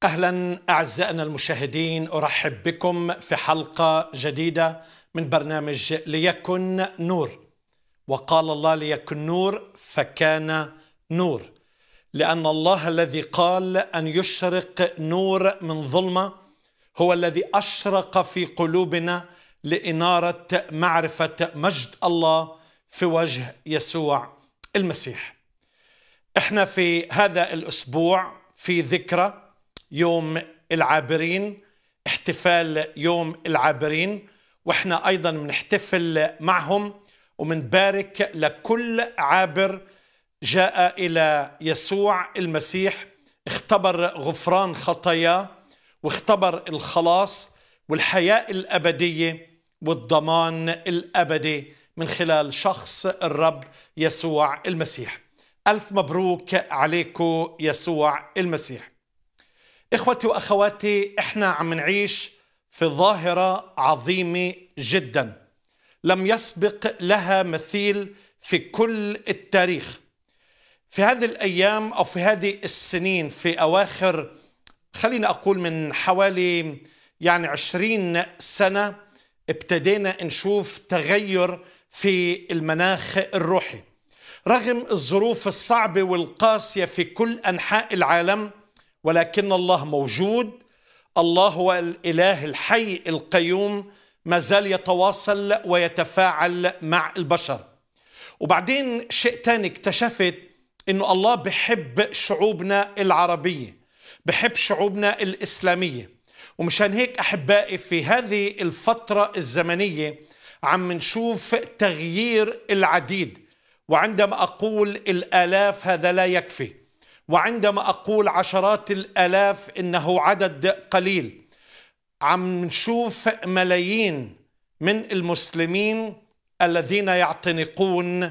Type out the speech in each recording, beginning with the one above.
اهلا اعزائنا المشاهدين ارحب بكم في حلقه جديده من برنامج ليكن نور وقال الله ليكن نور فكان نور لان الله الذي قال ان يشرق نور من ظلمه هو الذي اشرق في قلوبنا لاناره معرفه مجد الله في وجه يسوع المسيح احنا في هذا الاسبوع في ذكرى يوم العابرين احتفال يوم العابرين واحنا ايضا بنحتفل معهم ومنبارك لكل عابر جاء الى يسوع المسيح اختبر غفران خطاياه واختبر الخلاص والحياه الابديه والضمان الابدي من خلال شخص الرب يسوع المسيح الف مبروك عليكم يسوع المسيح اخوتي واخواتي احنا عم نعيش في ظاهره عظيمه جدا لم يسبق لها مثيل في كل التاريخ في هذه الايام او في هذه السنين في اواخر خلينا اقول من حوالي يعني عشرين سنه ابتدينا نشوف تغير في المناخ الروحي رغم الظروف الصعبه والقاسيه في كل انحاء العالم ولكن الله موجود الله هو الاله الحي القيوم ما زال يتواصل ويتفاعل مع البشر وبعدين شيء تاني اكتشفت انه الله بحب شعوبنا العربيه بحب شعوبنا الاسلاميه ومشان هيك احبائي في هذه الفتره الزمنيه عم نشوف تغيير العديد وعندما اقول الالاف هذا لا يكفي وعندما اقول عشرات الالاف انه عدد قليل عم نشوف ملايين من المسلمين الذين يعتنقون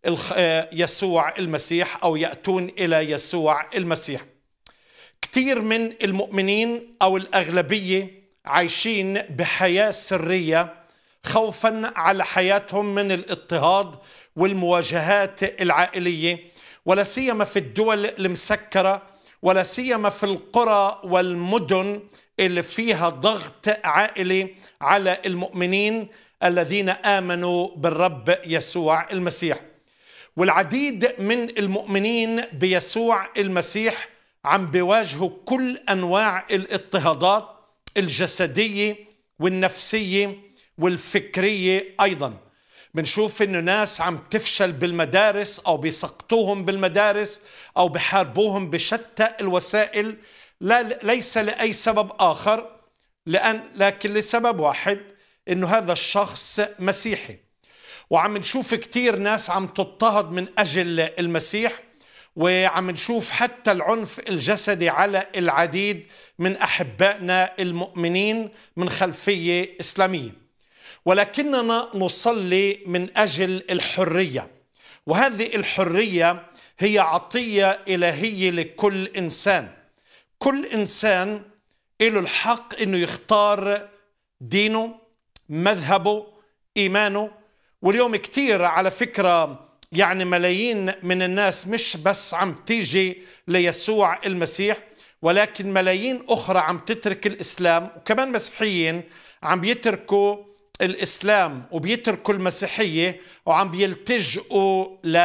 يسوع المسيح او ياتون الى يسوع المسيح كثير من المؤمنين او الاغلبيه عايشين بحياه سريه خوفا على حياتهم من الاضطهاد والمواجهات العائليه ولا سيما في الدول المسكره ولا سيما في القرى والمدن اللي فيها ضغط عائلي على المؤمنين الذين امنوا بالرب يسوع المسيح والعديد من المؤمنين بيسوع المسيح عم بيواجهوا كل انواع الاضطهادات الجسديه والنفسيه والفكريه ايضا بنشوف انه ناس عم تفشل بالمدارس او بيسقطوهم بالمدارس او بحاربوهم بشتى الوسائل لا ليس لاي سبب اخر لان لكن لسبب واحد انه هذا الشخص مسيحي وعم نشوف كثير ناس عم تضطهد من اجل المسيح وعم نشوف حتى العنف الجسدي على العديد من احبائنا المؤمنين من خلفيه اسلاميه ولكننا نصلي من اجل الحريه وهذه الحريه هي عطيه الهيه لكل انسان كل انسان له الحق انه يختار دينه مذهبه ايمانه واليوم كثير على فكره يعني ملايين من الناس مش بس عم تيجي ليسوع المسيح ولكن ملايين اخرى عم تترك الاسلام وكمان مسيحيين عم بيتركوا الاسلام وبيتركوا المسيحيه وعم بيلتجئوا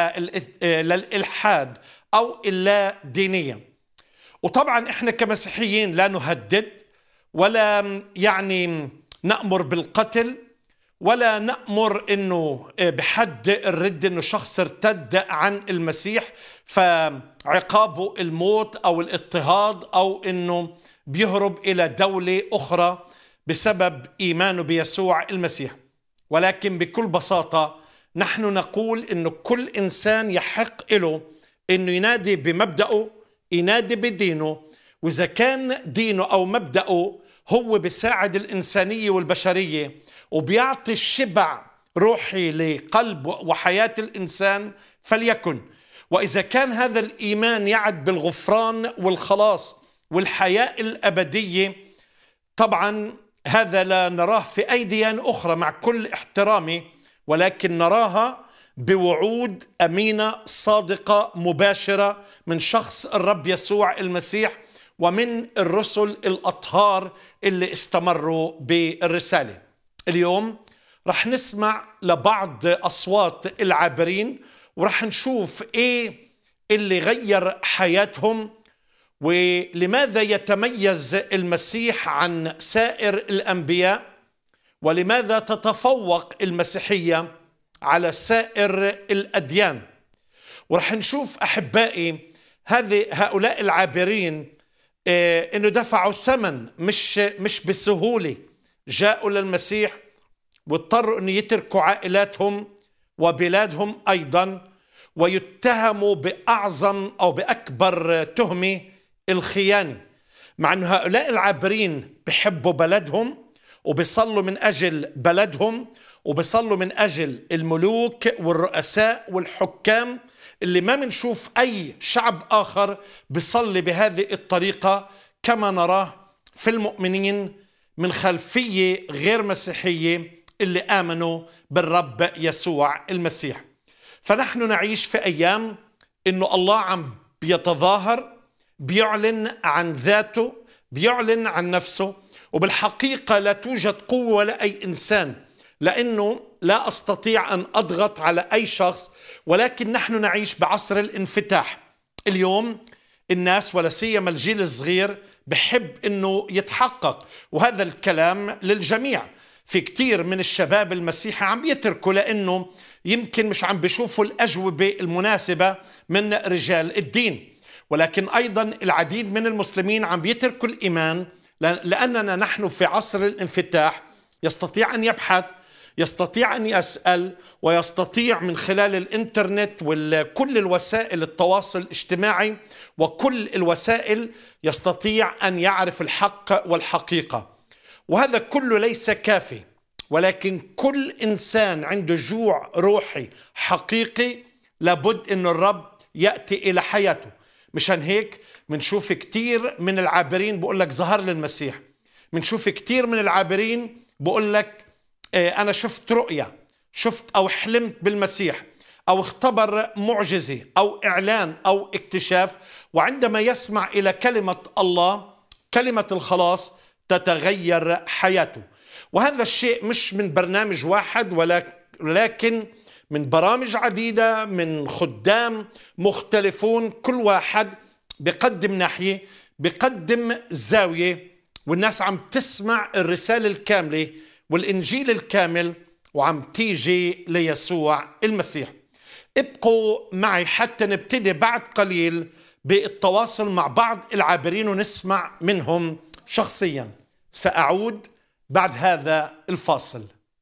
للالحاد او اللا دينيه وطبعا احنا كمسيحيين لا نهدد ولا يعني نامر بالقتل ولا نامر انه بحد الرد انه شخص ارتد عن المسيح فعقابه الموت او الاضطهاد او انه بيهرب الى دوله اخرى بسبب ايمانه بيسوع المسيح ولكن بكل بساطه نحن نقول انه كل انسان يحق له انه ينادي بمبدأه ينادي بدينه واذا كان دينه او مبدأه هو بيساعد الانسانيه والبشريه وبيعطي الشبع روحي لقلب وحياه الانسان فليكن واذا كان هذا الايمان يعد بالغفران والخلاص والحياه الابديه طبعا هذا لا نراه في اي ديانه اخرى مع كل احترامي ولكن نراها بوعود امينه صادقه مباشره من شخص الرب يسوع المسيح ومن الرسل الأطهار اللي استمروا بالرسالة اليوم رح نسمع لبعض أصوات العابرين ورح نشوف إيه اللي غير حياتهم ولماذا يتميز المسيح عن سائر الأنبياء ولماذا تتفوق المسيحية على سائر الأديان ورح نشوف أحبائي هذه هؤلاء العابرين آه، انه دفعوا الثمن مش مش بسهوله جاءوا للمسيح واضطروا ان يتركوا عائلاتهم وبلادهم ايضا ويتهموا باعظم او باكبر تهمه الخيانه مع ان هؤلاء العابرين بحبوا بلدهم وبيصلوا من اجل بلدهم وبيصلوا من اجل الملوك والرؤساء والحكام اللي ما بنشوف أي شعب آخر بيصلي بهذه الطريقة كما نراه في المؤمنين من خلفية غير مسيحية اللي آمنوا بالرب يسوع المسيح فنحن نعيش في أيام إنه الله عم بيتظاهر بيعلن عن ذاته بيعلن عن نفسه وبالحقيقة لا توجد قوة ولا أي إنسان لأنه لا أستطيع أن أضغط على أي شخص ولكن نحن نعيش بعصر الانفتاح اليوم الناس ولا سيما الجيل الصغير بحب انه يتحقق وهذا الكلام للجميع في كثير من الشباب المسيحي عم يتركوا لانه يمكن مش عم بيشوفوا الاجوبه المناسبه من رجال الدين ولكن ايضا العديد من المسلمين عم بيتركوا الايمان لاننا نحن في عصر الانفتاح يستطيع ان يبحث يستطيع ان يسال ويستطيع من خلال الانترنت وكل الوسائل التواصل الاجتماعي وكل الوسائل يستطيع ان يعرف الحق والحقيقه وهذا كله ليس كافي ولكن كل انسان عنده جوع روحي حقيقي لابد ان الرب ياتي الى حياته مشان هيك بنشوف كثير من العابرين بقول لك ظهر للمسيح بنشوف كثير من العابرين بقول لك آه، انا شفت رؤيه شفت او حلمت بالمسيح او اختبر معجزه او اعلان او اكتشاف وعندما يسمع الى كلمه الله كلمه الخلاص تتغير حياته وهذا الشيء مش من برنامج واحد ولكن من برامج عديده من خدام مختلفون كل واحد بقدم ناحيه بقدم زاويه والناس عم تسمع الرساله الكامله والإنجيل الكامل وعم تيجي ليسوع المسيح ابقوا معي حتى نبتدي بعد قليل بالتواصل مع بعض العابرين ونسمع منهم شخصيا سأعود بعد هذا الفاصل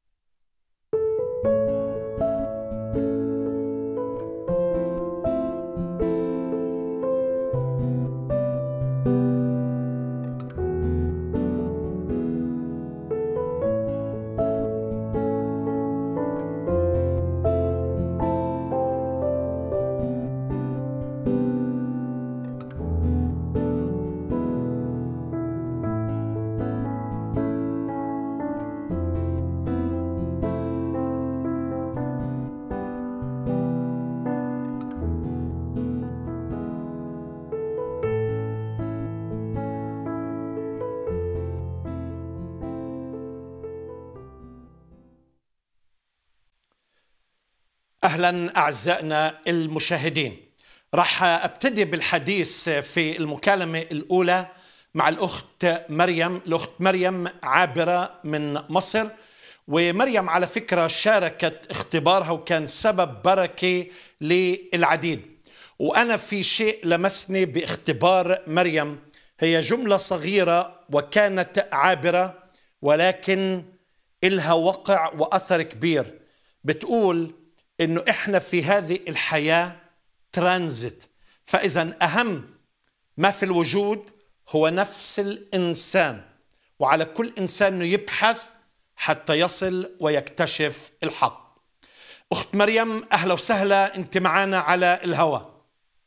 اهلا اعزائنا المشاهدين راح ابتدي بالحديث في المكالمه الاولى مع الاخت مريم الاخت مريم عابره من مصر ومريم على فكره شاركت اختبارها وكان سبب بركه للعديد وانا في شيء لمسني باختبار مريم هي جمله صغيره وكانت عابره ولكن إلها وقع واثر كبير بتقول انه احنا في هذه الحياه ترانزيت فاذا اهم ما في الوجود هو نفس الانسان وعلى كل انسان انه يبحث حتى يصل ويكتشف الحق اخت مريم اهلا وسهلا انت معنا على الهواء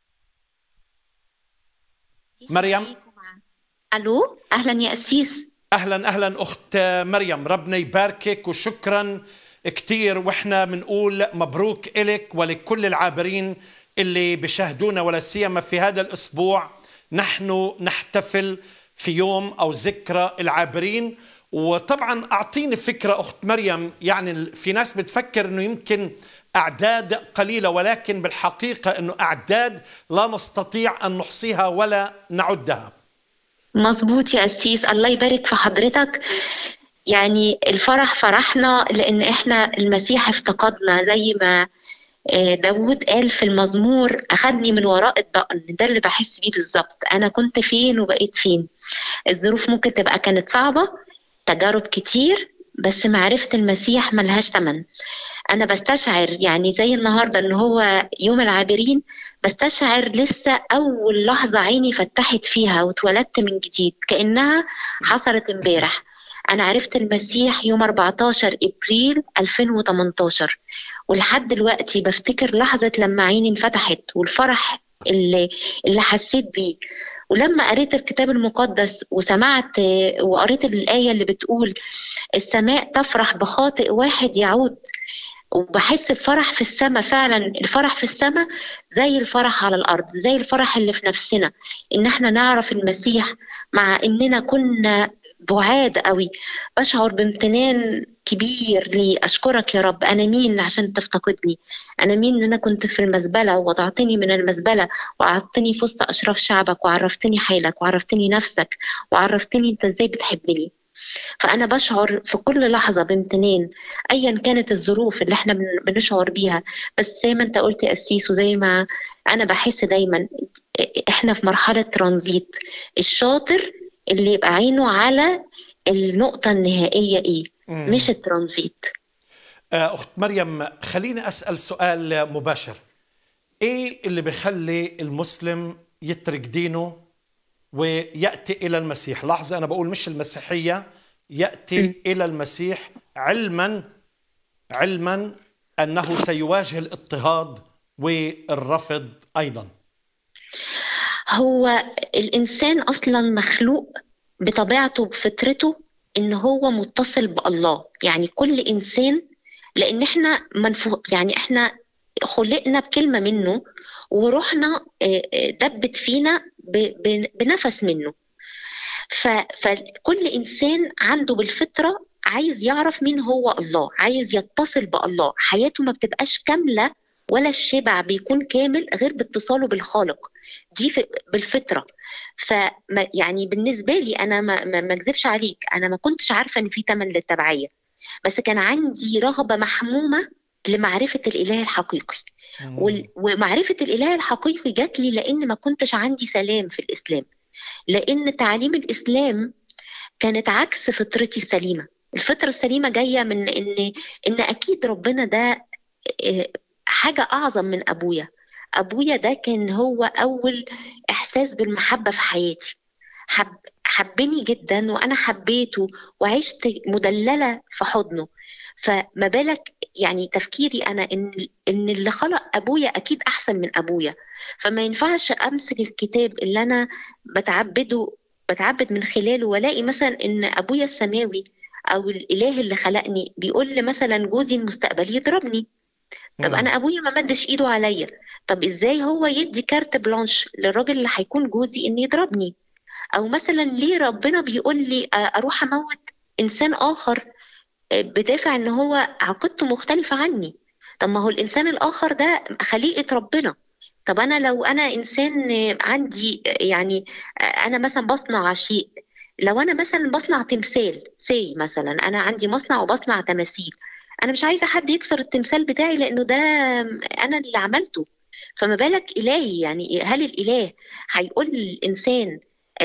مريم الو اهلا يا اسيس اهلا اهلا اخت مريم ربنا يباركك وشكرا كتير واحنا بنقول مبروك إلك ولكل العابرين اللي بشاهدونا ولا سيما في هذا الأسبوع نحن نحتفل في يوم أو ذكرى العابرين وطبعا أعطيني فكرة أخت مريم يعني في ناس بتفكر أنه يمكن أعداد قليلة ولكن بالحقيقة أنه أعداد لا نستطيع أن نحصيها ولا نعدها مظبوط يا أسيس الله يبارك في حضرتك يعني الفرح فرحنا لأن إحنا المسيح افتقدنا زي ما آه، داود قال في المزمور أخدني من وراء الضأن ده اللي بحس بيه بالظبط أنا كنت فين وبقيت فين الظروف ممكن تبقى كانت صعبة تجارب كتير بس معرفة المسيح ملهاش تمن أنا بستشعر يعني زي النهاردة إن هو يوم العابرين بستشعر لسه أول لحظة عيني فتحت فيها واتولدت من جديد كأنها حصلت امبارح أنا عرفت المسيح يوم 14 إبريل 2018 ولحد دلوقتي بفتكر لحظة لما عيني انفتحت والفرح اللي اللي حسيت بيه ولما قريت الكتاب المقدس وسمعت وقريت الآية اللي بتقول السماء تفرح بخاطئ واحد يعود وبحس بفرح في السماء فعلا الفرح في السماء زي الفرح على الارض زي الفرح اللي في نفسنا ان احنا نعرف المسيح مع اننا كنا بعاد قوي بشعر بامتنان كبير لي أشكرك يا رب أنا مين عشان تفتقدني أنا مين إن أنا كنت في المزبلة ووضعتني من المزبلة وقعدتني في وسط أشراف شعبك وعرفتني حالك وعرفتني نفسك وعرفتني أنت إزاي بتحبني فأنا بشعر في كل لحظة بامتنان أيا كانت الظروف اللي احنا بنشعر بيها بس زي ما أنت قلت يا أسيس وزي ما أنا بحس دايما احنا في مرحلة ترانزيت الشاطر اللي يبقى عينه على النقطة النهائية إيه مم. مش الترانزيت آه، أخت مريم خليني أسأل سؤال مباشر إيه اللي بخلي المسلم يترك دينه ويأتي إلى المسيح لحظة أنا بقول مش المسيحية يأتي م. إلى المسيح علما علما أنه سيواجه الاضطهاد والرفض أيضا هو الإنسان أصلا مخلوق بطبيعته بفطرته إن هو متصل بالله يعني كل إنسان لأن إحنا منفو يعني إحنا خلقنا بكلمة منه وروحنا دبت فينا بنفس منه فكل إنسان عنده بالفطرة عايز يعرف مين هو الله عايز يتصل بالله حياته ما بتبقاش كاملة ولا الشبع بيكون كامل غير باتصاله بالخالق دي في بالفطره ف يعني بالنسبه لي انا ما اكذبش عليك انا ما كنتش عارفه ان في ثمن للتبعيه بس كان عندي رغبه محمومه لمعرفه الاله الحقيقي ومعرفه الاله الحقيقي جات لي لان ما كنتش عندي سلام في الاسلام لان تعاليم الاسلام كانت عكس فطرتي السليمه الفطره السليمه جايه من ان ان اكيد ربنا ده آه، حاجة أعظم من أبويا أبويا ده كان هو أول إحساس بالمحبة في حياتي حب حبني جدا وأنا حبيته وعشت مدللة في حضنه فما بالك يعني تفكيري أنا إن إن اللي خلق أبويا أكيد أحسن من أبويا فما ينفعش أمسك الكتاب اللي أنا بتعبده بتعبد من خلاله والاقي مثلا ان ابويا السماوي او الاله اللي خلقني بيقول لي مثلا جوزي المستقبلي يضربني طب انا ابويا ما مدش ايده عليا طب ازاي هو يدي كارت بلانش للراجل اللي هيكون جوزي ان يضربني او مثلا ليه ربنا بيقول لي اروح اموت انسان اخر آه، بدافع ان هو عقيدته مختلفه عني طب ما هو الانسان الاخر ده خليقه ربنا طب انا لو انا انسان عندي يعني انا مثلا بصنع شيء لو انا مثلا بصنع تمثال سي مثلا انا عندي مصنع وبصنع تماثيل انا مش عايزه حد يكسر التمثال بتاعي لانه ده انا اللي عملته فما بالك الهي يعني هل الاله هيقول للانسان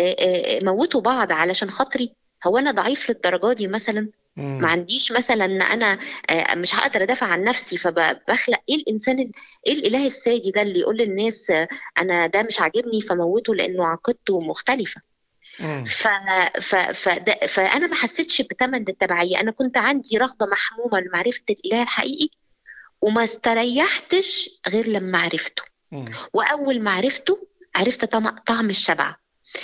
موتوا بعض علشان خاطري هو انا ضعيف للدرجه دي مثلا ما عنديش مثلا ان انا مش هقدر ادافع عن نفسي فبخلق ايه الانسان ايه الاله السادي ده اللي يقول للناس انا ده مش عاجبني فموته لانه عقيدته مختلفه ف... ف... ف... فانا ما حسيتش بثمن التبعيه انا كنت عندي رغبه محمومه لمعرفه الاله الحقيقي وما استريحتش غير لما عرفته واول ما عرفته عرفت طعم الشبع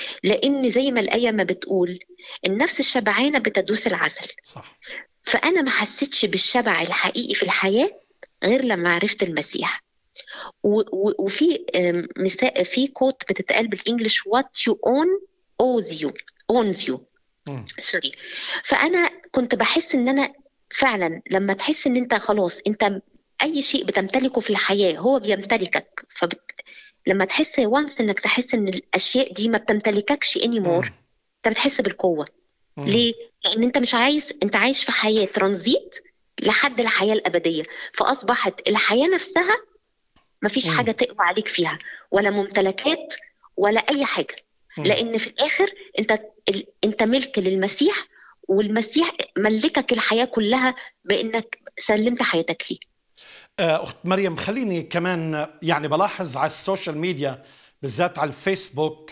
لان زي ما الايه ما بتقول النفس الشبعانه بتدوس العسل صح فانا ما حسيتش بالشبع الحقيقي في الحياه غير لما عرفت المسيح وفي مثال في كوت بتتقال بالانجلش وات يو اون اوز يو اونز يو سوري فانا كنت بحس ان انا فعلا لما تحس ان انت خلاص انت اي شيء بتمتلكه في الحياه هو بيمتلكك فبت... لما تحس وانس انك تحس ان الاشياء دي ما بتمتلككش اني مور انت بتحس بالقوه مم. ليه؟ لان انت مش عايز انت عايش في حياه ترانزيت لحد الحياه الابديه فاصبحت الحياه نفسها ما فيش حاجه تقوى عليك فيها ولا ممتلكات ولا اي حاجه مم. لان في الاخر انت ال... انت ملك للمسيح والمسيح ملكك الحياه كلها بانك سلمت حياتك ليه اخت مريم خليني كمان يعني بلاحظ على السوشيال ميديا بالذات على الفيسبوك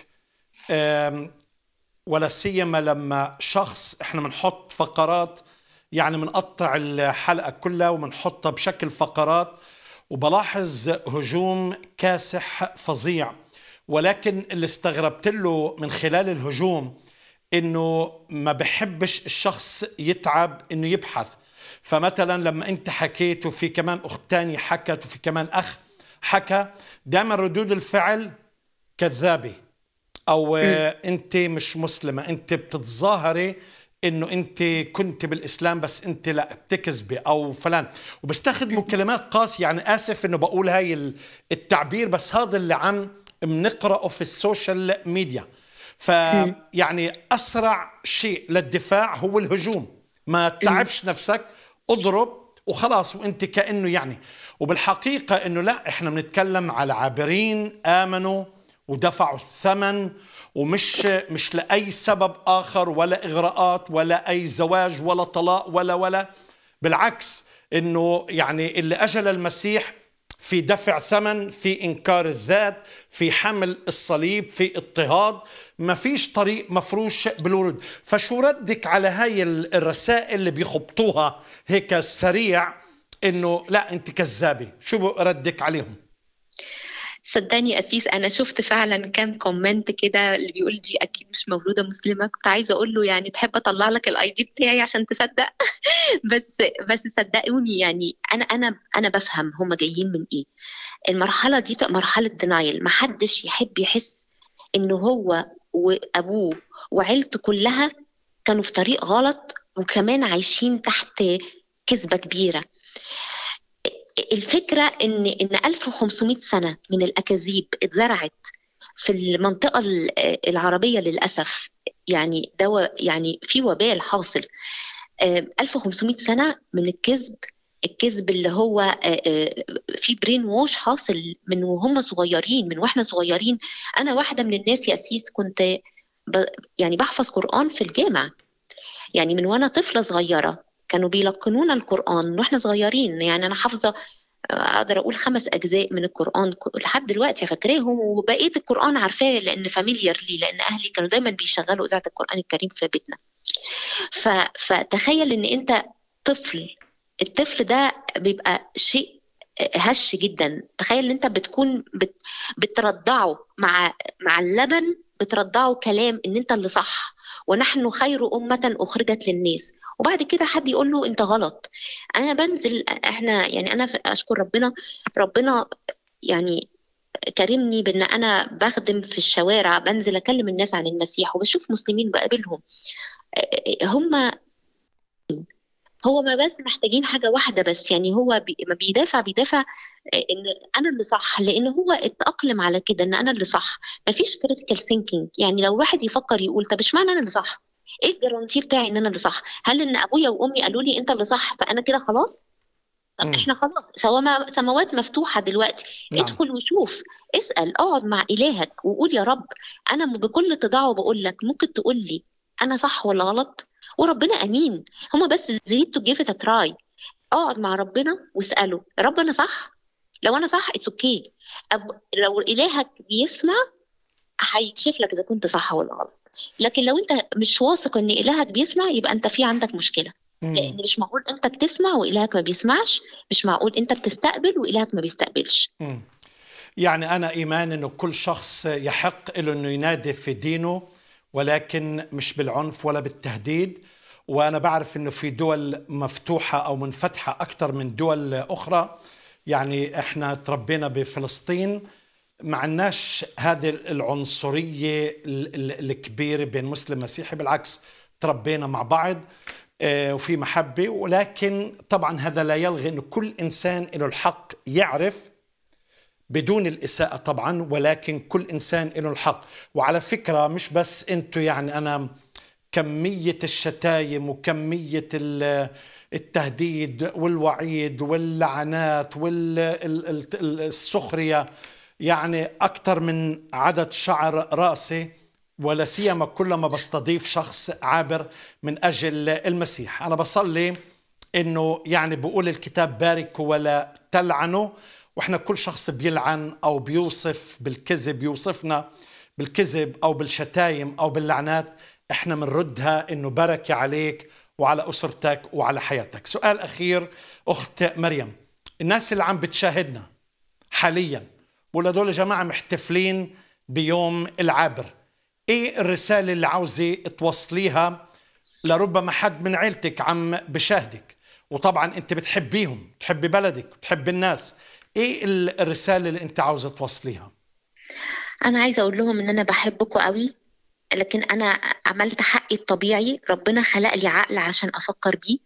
ولا سيما لما شخص احنا بنحط فقرات يعني بنقطع الحلقه كلها وبنحطها بشكل فقرات وبلاحظ هجوم كاسح فظيع ولكن اللي استغربت له من خلال الهجوم انه ما بحبش الشخص يتعب انه يبحث فمثلا لما انت حكيت وفي كمان اخت تانية حكت وفي كمان اخ حكى دائما ردود الفعل كذابه او م. انت مش مسلمه انت بتتظاهري انه انت كنت بالاسلام بس انت لا بتكذبي او فلان وبستخدموا كلمات قاسيه يعني اسف انه بقول هاي التعبير بس هذا اللي عم بنقراه في السوشيال ميديا فيعني اسرع شيء للدفاع هو الهجوم ما تعبش نفسك اضرب وخلاص وانت كانه يعني وبالحقيقه انه لا احنا بنتكلم على عابرين امنوا ودفعوا الثمن ومش مش لاي سبب اخر ولا اغراءات ولا اي زواج ولا طلاق ولا ولا بالعكس انه يعني اللي اجل المسيح في دفع ثمن في انكار الذات في حمل الصليب في اضطهاد ما فيش طريق مفروش بالورود فشو ردك على هاي الرسائل اللي بيخبطوها هيك سريع انه لا انت كذابه شو ردك عليهم صدقني أسيس أنا شفت فعلا كام كومنت كده اللي بيقول دي أكيد مش مولودة مسلمة كنت عايزة أقول له يعني تحب أطلع لك الأي دي بتاعي عشان تصدق بس بس صدقوني يعني أنا أنا أنا بفهم هم جايين من إيه المرحلة دي مرحلة دينايل محدش يحب يحس إنه هو وأبوه وعيلته كلها كانوا في طريق غلط وكمان عايشين تحت كذبة كبيرة الفكرة إن إن 1500 سنة من الأكاذيب اتزرعت في المنطقة العربية للأسف يعني ده يعني في وبال حاصل 1500 سنة من الكذب الكذب اللي هو في برين ووش حاصل من وهم صغيرين من واحنا صغيرين انا واحده من الناس يا اسيس كنت يعني بحفظ قران في الجامع يعني من وانا طفله صغيره كانوا بيلقنونا القرآن من واحنا صغيرين يعني أنا حافظة أقدر أقول خمس أجزاء من القرآن لحد دلوقتي فاكراهم وبقية القرآن عارفاه لأن فاميليار لي لأن أهلي كانوا دايما بيشغلوا إذاعة القرآن الكريم في بيتنا ف... فتخيل إن أنت طفل الطفل ده بيبقى شيء هش جدا تخيل ان انت بتكون بت... بترضعه مع مع اللبن بترضعه كلام ان انت اللي صح ونحن خير امه اخرجت للناس وبعد كده حد يقول له انت غلط انا بنزل احنا يعني انا اشكر ربنا ربنا يعني كرمني بان انا بخدم في الشوارع بنزل اكلم الناس عن المسيح وبشوف مسلمين بقابلهم هم هو ما بس محتاجين حاجة واحدة بس يعني هو بي ما بيدافع بيدافع إن أنا اللي صح لأن هو اتأقلم على كده إن أنا اللي صح مفيش كريتيكال ثينكينج يعني لو واحد يفكر يقول طب اشمعنى أنا اللي صح؟ إيه الجرانتي بتاعي إن أنا اللي صح؟ هل إن أبويا وأمي قالوا لي أنت اللي صح فأنا كده خلاص؟ طب احنا خلاص سواء سماوات مفتوحة دلوقتي نعم. ادخل وشوف اسأل اقعد مع إلهك وقول يا رب أنا بكل تضاع بقول لك ممكن تقول لي أنا صح ولا غلط؟ وربنا امين هما بس زيد تو جيف ات تراي اقعد مع ربنا واساله يا رب انا صح لو انا صح اتس اوكي okay. لو الهك بيسمع هيكشف لك اذا كنت صح ولا غلط لكن لو انت مش واثق ان الهك بيسمع يبقى انت في عندك مشكله مم. لان مش معقول انت بتسمع والهك ما بيسمعش مش معقول انت بتستقبل والهك ما بيستقبلش مم. يعني انا ايمان انه كل شخص يحق له انه ينادي في دينه ولكن مش بالعنف ولا بالتهديد وانا بعرف انه في دول مفتوحه او منفتحه اكثر من دول اخرى يعني احنا تربينا بفلسطين ما عندناش هذه العنصرية الكبيرة بين مسلم ومسيحي بالعكس تربينا مع بعض آه، وفي محبة ولكن طبعا هذا لا يلغي أنه كل إنسان له الحق يعرف بدون الإساءة طبعا ولكن كل إنسان له الحق وعلى فكرة مش بس أنتوا يعني أنا كمية الشتايم وكمية التهديد والوعيد واللعنات والسخرية يعني أكثر من عدد شعر رأسي ولا سيما كلما بستضيف شخص عابر من أجل المسيح أنا بصلي أنه يعني بقول الكتاب بارك ولا تلعنوا واحنا كل شخص بيلعن او بيوصف بالكذب يوصفنا بالكذب او بالشتايم او باللعنات احنا بنردها انه بركه عليك وعلى اسرتك وعلى حياتك سؤال اخير اخت مريم الناس اللي عم بتشاهدنا حاليا ولدول جماعه محتفلين بيوم العابر ايه الرساله اللي عاوزه توصليها لربما حد من عيلتك عم بشاهدك وطبعا انت بتحبيهم بتحبي بلدك بتحبي الناس ايه الرساله اللي انت عاوزه توصليها انا عايزه اقول لهم ان انا بحبكم قوي لكن انا عملت حقي الطبيعي ربنا خلق لي عقل عشان افكر بيه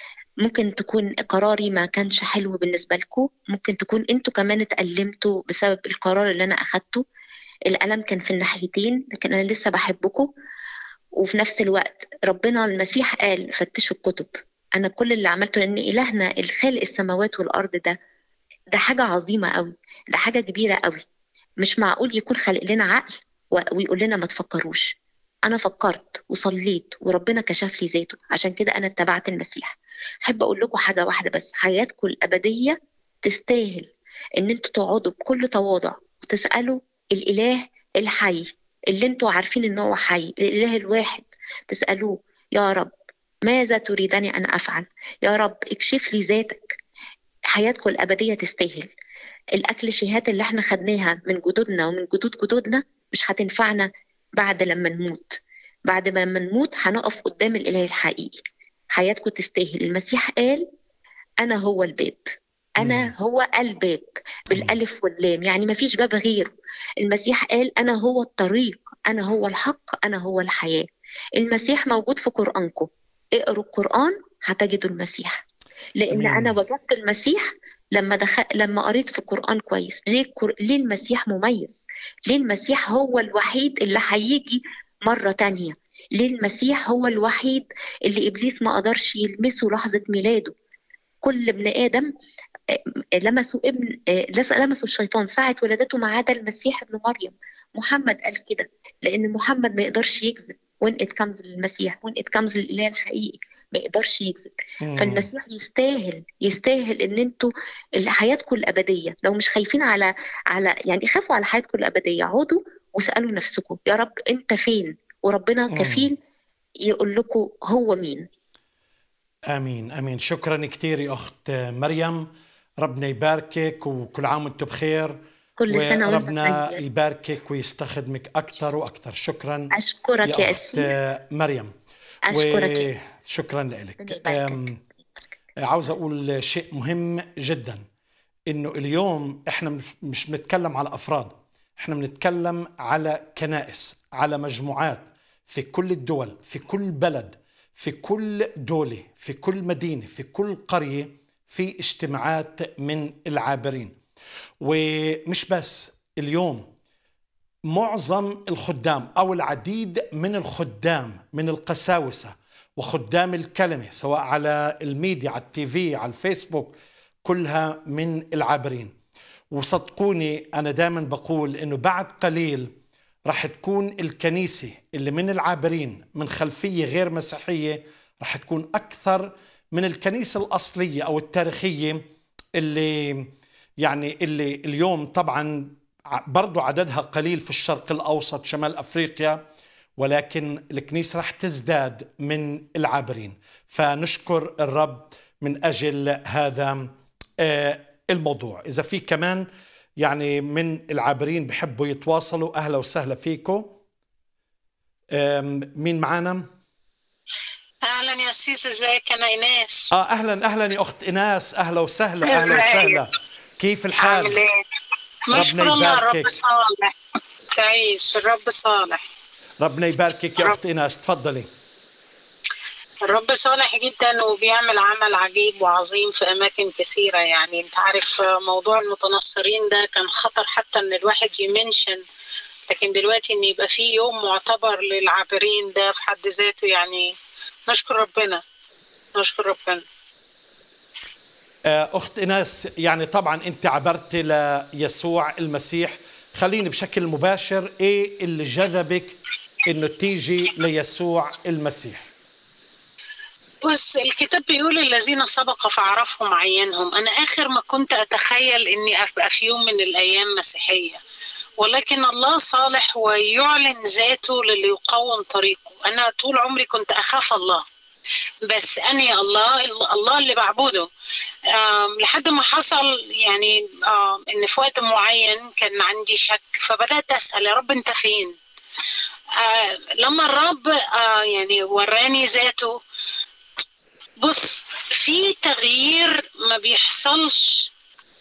ممكن تكون قراري ما كانش حلو بالنسبه لكم ممكن تكون انتوا كمان اتألمتوا بسبب القرار اللي انا اخدته الألم كان في الناحيتين لكن أنا لسه بحبكم وفي نفس الوقت ربنا المسيح قال فتشوا الكتب أنا كل اللي عملته لأن إلهنا الخالق السماوات والأرض ده ده حاجة عظيمة قوي ده حاجة كبيرة قوي مش معقول يكون خالق لنا عقل ويقول لنا ما تفكروش أنا فكرت وصليت وربنا كشف لي ذاته عشان كده أنا اتبعت المسيح أحب أقول لكم حاجة واحدة بس حياتكم الأبدية تستاهل إن أنتوا تقعدوا بكل تواضع وتسألوا الإله الحي اللي انتوا عارفين ان هو حي الإله الواحد تسألوه يا رب ماذا تريدني أن أفعل يا رب اكشف لي ذاتك حياتكم الأبدية تستاهل الأكل شهات اللي احنا خدناها من جدودنا ومن جدود جدودنا مش هتنفعنا بعد لما نموت بعد ما لما نموت هنقف قدام الإله الحقيقي حياتكم تستاهل المسيح قال أنا هو الباب أنا هو الباب بالألف واللام يعني ما فيش باب غيره المسيح قال أنا هو الطريق أنا هو الحق أنا هو الحياة المسيح موجود في قرآنكم اقروا القرآن هتجدوا المسيح لأن أمين. أنا وجدت المسيح لما دخل لما قريت في القرآن كويس ليه الكر... ليه المسيح مميز؟ ليه المسيح هو الوحيد اللي هيجي مرة تانية؟ ليه المسيح هو الوحيد اللي إبليس ما قدرش يلمسه لحظة ميلاده؟ كل ابن آدم لمسوا ابن لمسوا الشيطان ساعة ولادته ما عدا المسيح ابن مريم محمد قال كده لأن محمد ما يقدرش يكذب وين ات كمز للمسيح وين ات كمز للاله الحقيقي ما يقدرش يكذب فالمسيح يستاهل يستاهل ان انتوا حياتكم الابديه لو مش خايفين على على يعني خافوا على حياتكم الابديه اقعدوا وسالوا نفسكم يا رب انت فين وربنا كفيل يقول لكم هو مين امين امين شكرا كثير يا اخت مريم ربنا يباركك وكل عام وانتم بخير كل سنه وربنا يباركك ويستخدمك اكثر واكثر شكرا اشكرك يا, يا اخت مريم اشكرك شكرا لك عاوز اقول شيء مهم جدا انه اليوم احنا مش بنتكلم على افراد احنا بنتكلم على كنائس على مجموعات في كل الدول في كل بلد في كل دولة في كل مدينة في كل قرية في اجتماعات من العابرين ومش بس اليوم معظم الخدام أو العديد من الخدام من القساوسة وخدام الكلمة سواء على الميديا على التيفي على الفيسبوك كلها من العابرين وصدقوني أنا دائما بقول أنه بعد قليل رح تكون الكنيسة اللي من العابرين من خلفية غير مسيحية رح تكون أكثر من الكنيسة الأصلية أو التاريخية اللي يعني اللي اليوم طبعا برضو عددها قليل في الشرق الأوسط شمال أفريقيا ولكن الكنيسة رح تزداد من العابرين فنشكر الرب من أجل هذا الموضوع إذا في كمان يعني من العابرين بحبوا يتواصلوا أهلا وسهلا فيكم مين معانا؟ اهلا يا سيس ازيك انا ايناس اه اهلا اهلا يا اخت ايناس اهلا وسهلا اهلا وسهلا كيف عامل الحال ايه؟ ربنا نشكر الله الرب يباركك. صالح تعيش الرب صالح ربنا يباركك يا اخت ايناس تفضلي الرب صالح جدا وبيعمل عمل عجيب وعظيم في اماكن كثيره يعني انت عارف موضوع المتنصرين ده كان خطر حتى ان الواحد يمنشن لكن دلوقتي ان يبقى في يوم معتبر للعابرين ده في حد ذاته يعني نشكر ربنا نشكر ربنا آه، اخت ايناس يعني طبعا انت عبرت ليسوع المسيح خليني بشكل مباشر ايه اللي جذبك انه تيجي ليسوع المسيح بص الكتاب بيقول الذين سبق فعرفهم عينهم انا اخر ما كنت اتخيل اني ابقى في يوم من الايام مسيحيه ولكن الله صالح ويعلن ذاته للي يقوم طريقه انا طول عمري كنت اخاف الله بس اني الله الله اللي بعبده آم، لحد ما حصل يعني آم، ان في وقت معين كان عندي شك فبدات اسال يا رب انت فين آه لما الرب آه يعني وراني ذاته بص في تغيير ما بيحصلش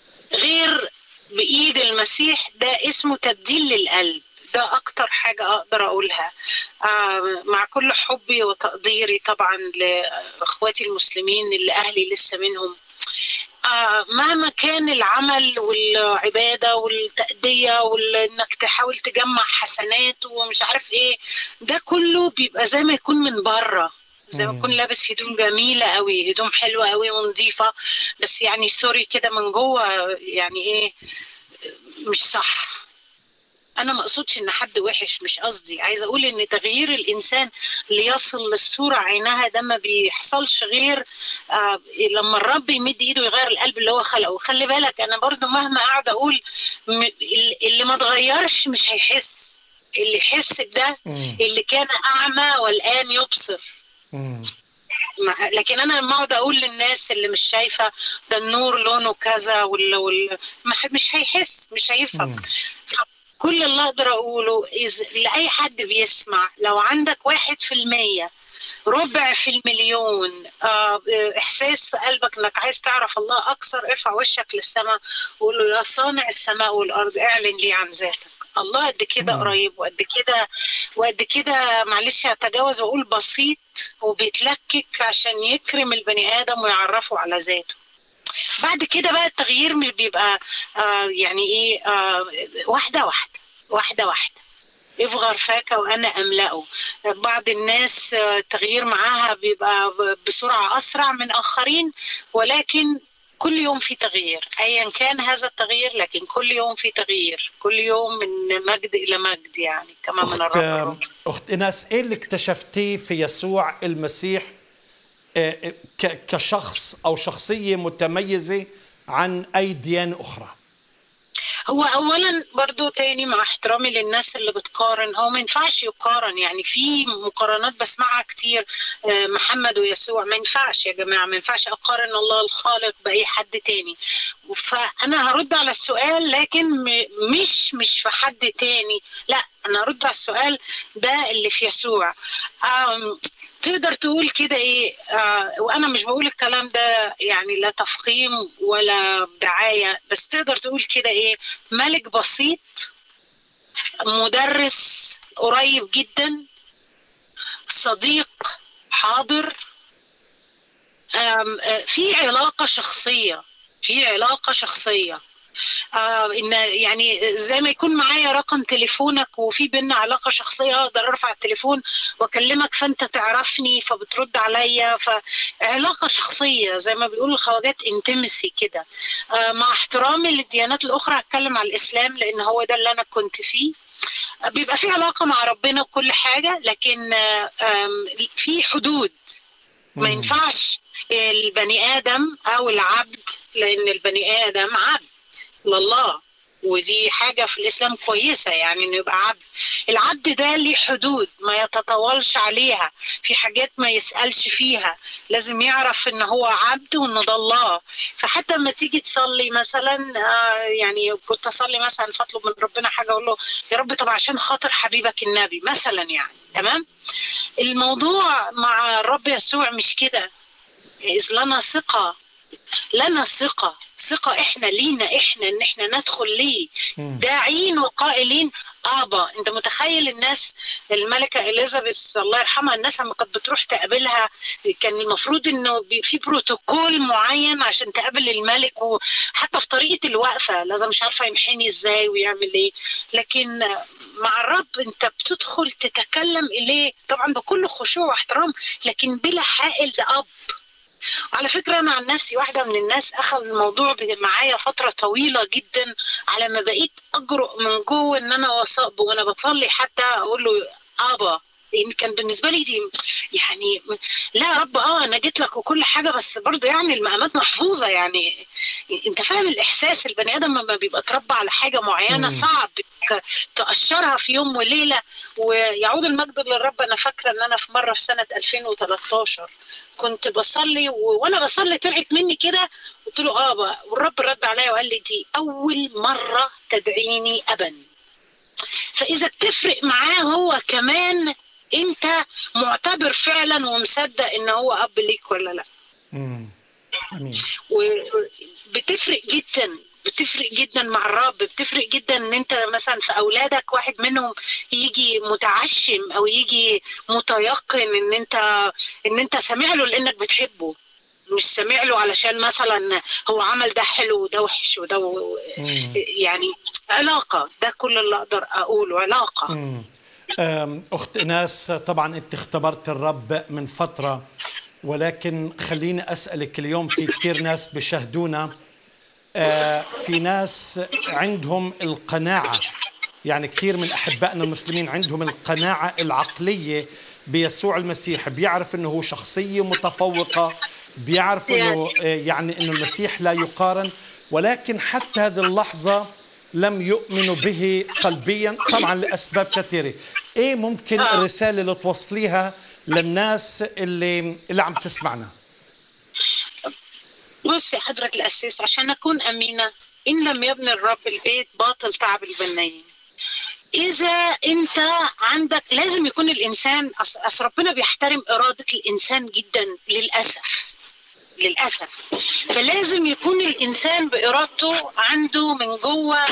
غير بإيد المسيح ده اسمه تبديل للقلب ده أكتر حاجة أقدر أقولها آه مع كل حبي وتقديري طبعا لإخواتي المسلمين اللي أهلي لسه منهم آه مهما كان العمل والعبادة والتأدية وإنك تحاول تجمع حسنات ومش عارف إيه ده كله بيبقى زي ما يكون من بره زي ما يكون لابس هدوم جميلة قوي هدوم حلوة قوي ونظيفة بس يعني سوري كده من جوه يعني إيه مش صح انا ما اقصدش ان حد وحش مش قصدي عايزه اقول ان تغيير الانسان ليصل للصوره عينها ده ما بيحصلش غير آه لما الرب يمد ايده يغير القلب اللي هو خلقه خلي بالك انا برضو مهما قاعد اقول م- اللي ما اتغيرش مش هيحس اللي يحس بده مم. اللي كان اعمى والان يبصر مم. مع- لكن انا لما اقعد اقول للناس اللي مش شايفه ده النور لونه كذا ولا ولا ما ح- مش هيحس مش هيفهم مم. كل اللي اقدر اقوله إز... لاي حد بيسمع لو عندك واحد في المية ربع في المليون آه احساس في قلبك انك عايز تعرف الله اكثر ارفع وشك للسماء وقول له يا صانع السماء والارض اعلن لي عن ذاتك الله قد كده مم. قريب وقد كده وقد كده معلش هتجاوز واقول بسيط وبيتلكك عشان يكرم البني ادم ويعرفه على ذاته بعد كده بقى التغيير مش بيبقى آه يعني ايه آه واحده واحده واحده واحده افغر فاك وانا املاه بعض الناس آه، التغيير معاها بيبقى ب- بسرعه اسرع من اخرين ولكن كل يوم في تغيير ايا كان هذا التغيير لكن كل يوم في تغيير كل يوم من مجد الى مجد يعني كما من اخت الرب اخت ايناس ايه اللي اكتشفتيه في يسوع المسيح آه، آه، ك- كشخص او شخصيه متميزه عن اي ديانه اخرى هو اولا برضو تاني مع احترامي للناس اللي بتقارن هو ما ينفعش يقارن يعني في مقارنات بسمعها كتير آه، محمد ويسوع ما ينفعش يا جماعه ما ينفعش اقارن الله الخالق باي حد تاني فانا هرد على السؤال لكن م- مش مش في حد تاني لا انا هرد على السؤال ده اللي في يسوع آم، تقدر تقول كده ايه آه وانا مش بقول الكلام ده يعني لا تفخيم ولا دعايه بس تقدر تقول كده ايه ملك بسيط مدرس قريب جدا صديق حاضر آم، آه، في علاقه شخصيه في علاقه شخصيه آه ان يعني زي ما يكون معايا رقم تليفونك وفي بينا علاقه شخصيه اقدر ارفع التليفون واكلمك فانت تعرفني فبترد عليا فعلاقه شخصيه زي ما بيقولوا الخواجات انتمسي كده آه مع احترامي للديانات الاخرى هتكلم على الاسلام لان هو ده اللي انا كنت فيه آه، بيبقى في علاقه مع ربنا وكل حاجه لكن آه، آم، في حدود ما مم. ينفعش البني ادم او العبد لان البني ادم عبد لله ودي حاجة في الإسلام كويسة يعني إنه يبقى عبد العبد ده ليه حدود ما يتطاولش عليها في حاجات ما يسألش فيها لازم يعرف إن هو عبد وإنه ده الله فحتى لما تيجي تصلي مثلا آه، يعني كنت أصلي مثلا فأطلب من ربنا حاجة أقول له يا رب طب عشان خاطر حبيبك النبي مثلا يعني تمام الموضوع مع الرب يسوع مش كده إذ لنا ثقة لنا ثقة ثقة احنا لينا احنا ان احنا ندخل ليه داعين وقائلين ابا انت متخيل الناس الملكة اليزابيث الله يرحمها الناس لما كانت بتروح تقابلها كان المفروض انه في بروتوكول معين عشان تقابل الملك وحتى في طريقة الوقفة لازم مش عارفة يمحني ازاي ويعمل ايه لكن مع الرب انت بتدخل تتكلم اليه طبعا بكل خشوع واحترام لكن بلا حائل لاب على فكرة أنا عن نفسي واحدة من الناس أخذ الموضوع معايا فترة طويلة جدا على ما بقيت أجرؤ من جوه إن أنا وصاب وأنا بصلي حتى أقول له أبا يعني كان بالنسبه لي دي يعني لا يا رب اه انا جيت لك وكل حاجه بس برضه يعني المقامات محفوظه يعني انت فاهم الاحساس البني ادم لما بيبقى اتربى على حاجه معينه مم. صعب تقشرها في يوم وليله ويعود المجد للرب انا فاكره ان انا في مره في سنه 2013 كنت بصلي وانا بصلي طلعت مني كده قلت له اه والرب رد عليا وقال لي دي اول مره تدعيني ابا فاذا بتفرق معاه هو كمان انت معتبر فعلا ومصدق ان هو اب ليك ولا لا امم امين وبتفرق جدا بتفرق جدا مع الرب بتفرق جدا ان انت مثلا في اولادك واحد منهم يجي متعشم او يجي متيقن ان انت ان انت سامع له لانك بتحبه مش سامع له علشان مثلا هو عمل ده حلو وده وحش وده و... يعني علاقه ده كل اللي اقدر اقوله علاقه مم. أخت إناس طبعا أنت اختبرت الرب من فترة ولكن خليني أسألك اليوم في كثير ناس بشاهدونا في ناس عندهم القناعة يعني كثير من أحبائنا المسلمين عندهم القناعة العقلية بيسوع المسيح بيعرف أنه هو شخصية متفوقة بيعرف أنه يعني أنه المسيح لا يقارن ولكن حتى هذه اللحظة لم يؤمنوا به قلبيا طبعا لأسباب كثيرة ايه ممكن آه. الرساله اللي توصليها للناس اللي اللي عم تسمعنا بص يا حضرة الأسيس عشان أكون أمينة إن لم يبني الرب البيت باطل تعب البنايين إذا أنت عندك لازم يكون الإنسان أصل ربنا بيحترم إرادة الإنسان جدا للأسف للاسف فلازم يكون الانسان بارادته عنده من جوه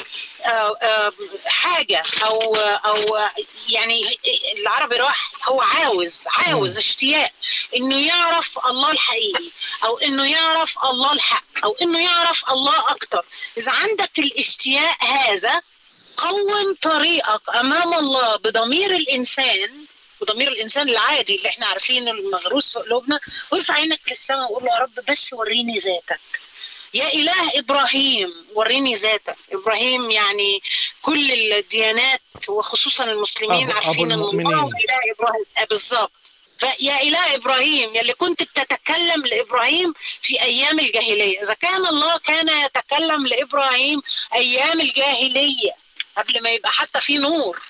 حاجه او او يعني العربي راح هو عاوز عاوز اشتياق انه يعرف الله الحقيقي او انه يعرف الله الحق او انه يعرف الله اكتر اذا عندك الاشتياق هذا قوم طريقك امام الله بضمير الانسان وضمير الانسان العادي اللي احنا عارفينه المغروس في قلوبنا وارفع عينك للسماء وقول له يا رب بس وريني ذاتك يا اله ابراهيم وريني ذاتك ابراهيم يعني كل الديانات وخصوصا المسلمين أبو عارفين أبو ان الله اله ابراهيم بالظبط فيا اله ابراهيم يلي كنت بتتكلم لابراهيم في ايام الجاهليه اذا كان الله كان يتكلم لابراهيم ايام الجاهليه قبل ما يبقى حتى في نور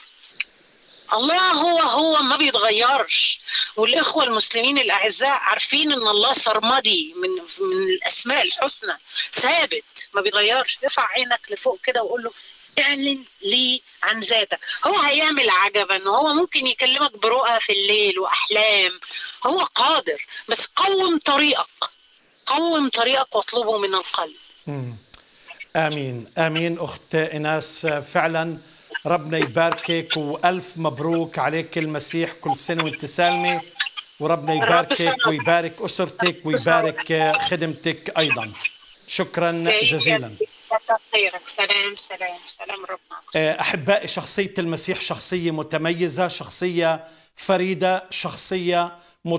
الله هو هو ما بيتغيرش والاخوه المسلمين الاعزاء عارفين ان الله سرمدي من من الاسماء الحسنى ثابت ما بيتغيرش ارفع عينك لفوق كده وقول له اعلن لي عن ذاتك هو هيعمل عجبا هو ممكن يكلمك برؤى في الليل واحلام هو قادر بس قوم طريقك قوم طريقك واطلبه من القلب مم. امين امين اخت ايناس فعلا ربنا يباركك والف مبروك عليك المسيح كل سنه وانت سالمه وربنا يباركك ويبارك اسرتك ويبارك خدمتك ايضا شكرا جزيلا خيرك سلام سلام سلام ربنا احبائي شخصيه المسيح شخصيه متميزه شخصيه فريده شخصيه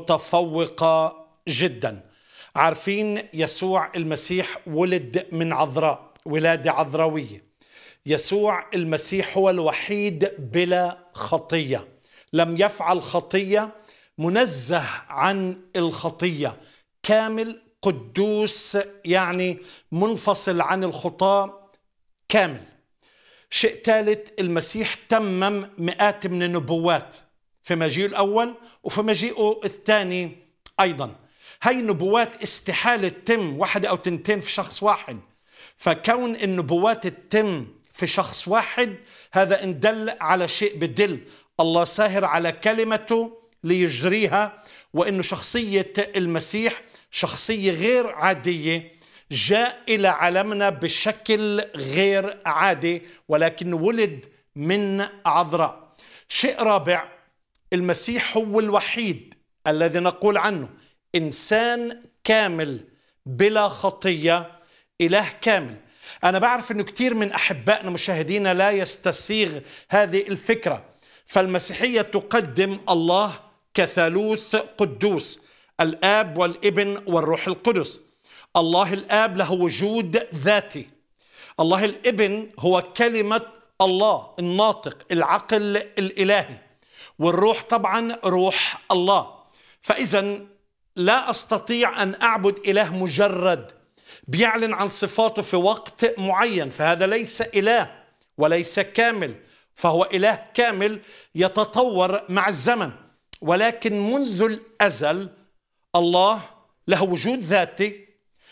متفوقه جدا عارفين يسوع المسيح ولد من عذراء ولاده عذراويه يسوع المسيح هو الوحيد بلا خطيه لم يفعل خطيه منزه عن الخطيه كامل قدوس يعني منفصل عن الخطاه كامل شيء ثالث المسيح تمم مئات من النبوات في مجيئه الاول وفي مجيئه الثاني ايضا هاي النبوات استحاله تتم واحده او تنتين في شخص واحد فكون النبوات تتم في شخص واحد هذا إن دل على شيء بدل الله ساهر على كلمته ليجريها وأنه شخصية المسيح شخصية غير عادية جاء إلى عالمنا بشكل غير عادي ولكن ولد من عذراء شيء رابع المسيح هو الوحيد الذي نقول عنه إنسان كامل بلا خطية إله كامل أنا بعرف أنه كثير من أحبائنا مشاهدينا لا يستسيغ هذه الفكرة فالمسيحية تقدم الله كثالوث قدوس الآب والابن والروح القدس الله الآب له وجود ذاتي الله الابن هو كلمة الله الناطق العقل الإلهي والروح طبعا روح الله فإذا لا أستطيع أن أعبد إله مجرد بيعلن عن صفاته في وقت معين فهذا ليس إله وليس كامل فهو إله كامل يتطور مع الزمن ولكن منذ الأزل الله له وجود ذاتي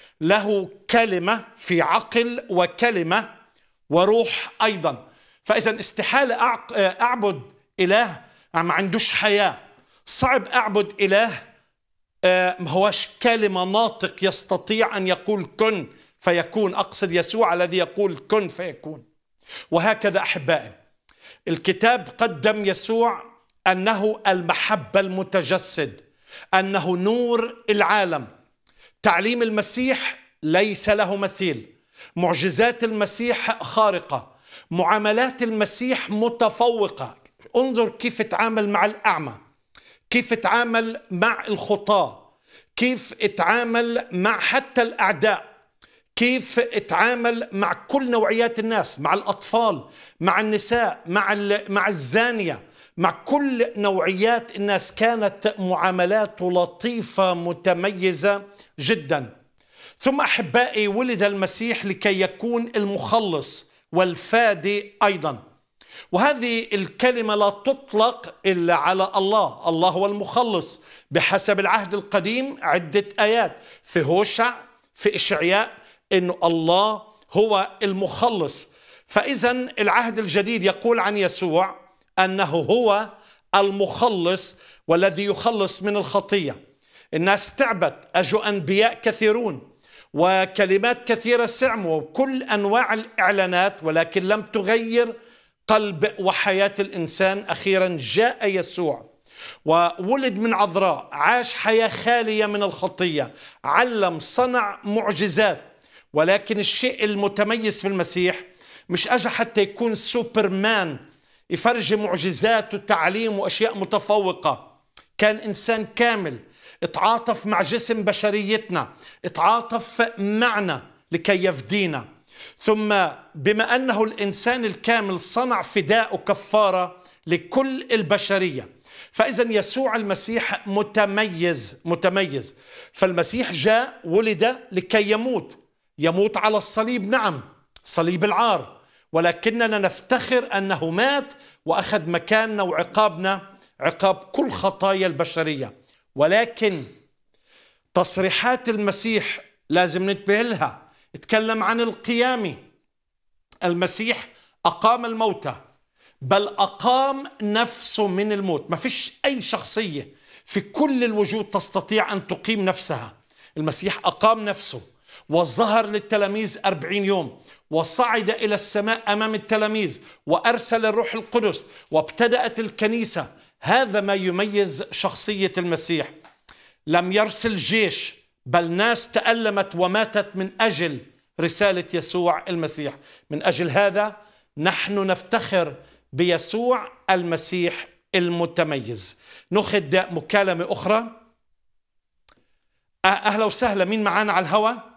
له كلمة في عقل وكلمة وروح أيضا فإذا استحالة أعبد إله ما عندوش حياة صعب أعبد إله ما هوش كلمة ناطق يستطيع أن يقول كن فيكون أقصد يسوع الذي يقول كن فيكون وهكذا أحبائي الكتاب قدم يسوع أنه المحبة المتجسد أنه نور العالم تعليم المسيح ليس له مثيل معجزات المسيح خارقة معاملات المسيح متفوقة انظر كيف تعامل مع الأعمى كيف تعامل مع الخطاة كيف اتعامل مع حتى الأعداء كيف اتعامل مع كل نوعيات الناس مع الأطفال مع النساء مع, مع الزانية مع كل نوعيات الناس كانت معاملاته لطيفة متميزة جدا ثم أحبائي ولد المسيح لكي يكون المخلص والفادي أيضا وهذه الكلمة لا تطلق إلا على الله الله هو المخلص بحسب العهد القديم عدة آيات في هوشع في إشعياء أنه الله هو المخلص فإذا العهد الجديد يقول عن يسوع أنه هو المخلص والذي يخلص من الخطية الناس تعبت أجوا أنبياء كثيرون وكلمات كثيرة سعموا كل أنواع الإعلانات ولكن لم تغير قلب وحياة الإنسان أخيرا جاء يسوع وولد من عذراء عاش حياة خالية من الخطية علم صنع معجزات ولكن الشيء المتميز في المسيح مش أجا حتى يكون سوبرمان يفرجي معجزات وتعليم وأشياء متفوقة كان إنسان كامل اتعاطف مع جسم بشريتنا اتعاطف معنا لكي يفدينا ثم بما انه الانسان الكامل صنع فداء وكفاره لكل البشريه فاذا يسوع المسيح متميز متميز فالمسيح جاء ولد لكي يموت يموت على الصليب نعم صليب العار ولكننا نفتخر انه مات واخذ مكاننا وعقابنا عقاب كل خطايا البشريه ولكن تصريحات المسيح لازم ننتبه لها اتكلم عن القيامة المسيح أقام الموتى بل أقام نفسه من الموت ما فيش أي شخصية في كل الوجود تستطيع أن تقيم نفسها المسيح أقام نفسه وظهر للتلاميذ أربعين يوم وصعد إلى السماء أمام التلاميذ وأرسل الروح القدس وابتدأت الكنيسة هذا ما يميز شخصية المسيح لم يرسل جيش بل ناس تألمت وماتت من أجل رسالة يسوع المسيح من أجل هذا نحن نفتخر بيسوع المسيح المتميز ناخذ مكالمة أخرى أهلا وسهلا مين معانا على الهواء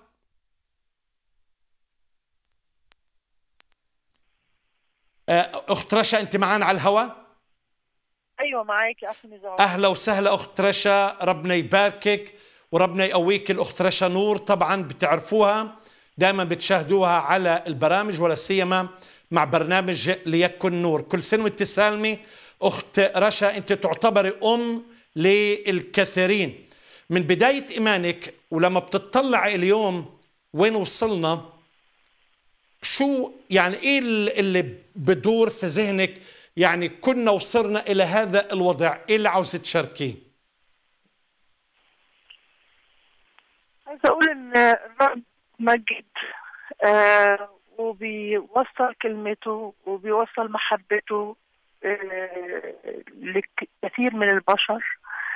أخت رشا أنت معانا على الهواء ايوه معاك يا اخي نزار أهلا وسهلا أخت رشا ربنا يباركك وربنا يقويك الأخت رشا نور طبعا بتعرفوها دائما بتشاهدوها على البرامج ولا سيما مع برنامج ليكن نور كل سنة وانت سالمة أخت رشا أنت تعتبري أم للكثيرين من بداية إيمانك ولما بتطلع اليوم وين وصلنا شو يعني ايه اللي بدور في ذهنك يعني كنا وصلنا الى هذا الوضع ايه اللي عاوزة تشاركيه عايزه اقول ان الرب بيتمجد آه وبيوصل كلمته وبيوصل محبته آه لكثير من البشر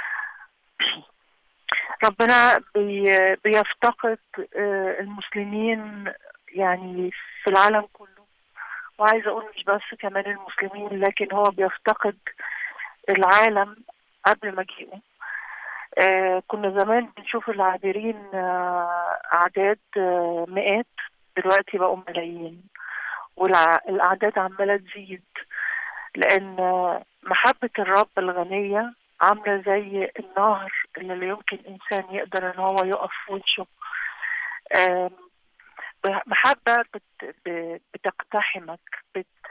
ربنا بي بيفتقد آه المسلمين يعني في العالم كله وعايزه اقول مش بس كمان المسلمين لكن هو بيفتقد العالم قبل مجيئه آه كنا زمان بنشوف العابرين آه أعداد آه مئات دلوقتي بقوا ملايين والأعداد عمالة تزيد لأن محبة الرب الغنية عاملة زي النهر اللي لا يمكن إنسان يقدر إن هو يقف في وشه محبة بت بتقتحمك بت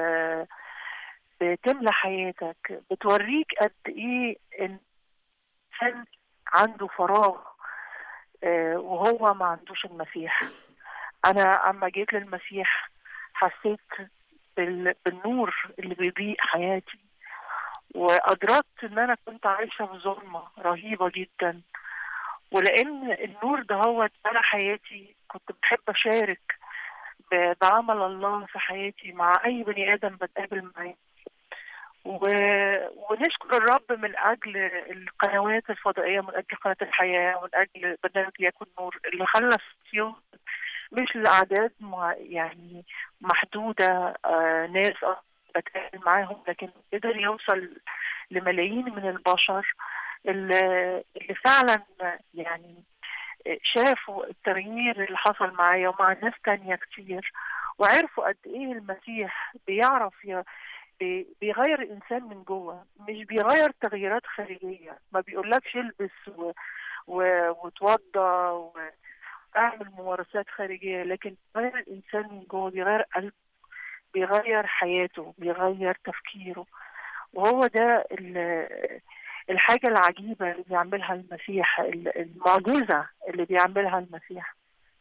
بتملى حياتك بتوريك قد ايه الانسان عنده فراغ آه وهو ما عندوش المسيح انا اما جيت للمسيح حسيت بال... بالنور اللي بيضيء حياتي وادركت ان انا كنت عايشه في ظلمه رهيبه جدا ولان النور ده هو على حياتي كنت بحب اشارك بعمل الله في حياتي مع اي بني ادم بتقابل معاه و... ونشكر الرب من اجل القنوات الفضائيه من اجل قناه الحياه ومن اجل برنامج يكون نور اللي خلى يوم مش الاعداد مع يعني محدوده آه ناس بتقابل معاهم لكن قدر يوصل لملايين من البشر اللي, اللي فعلا يعني شافوا التغيير اللي حصل معايا ومع ناس تانية كتير وعرفوا قد ايه المسيح بيعرف ي... بيغير الانسان من جوه مش بيغير تغييرات خارجيه ما بيقولكش البس و... و... وتوضى واعمل ممارسات خارجيه لكن بيغير الانسان من جوه بيغير قلبه بيغير حياته بيغير تفكيره وهو ده الحاجه العجيبه اللي بيعملها المسيح المعجزه اللي بيعملها المسيح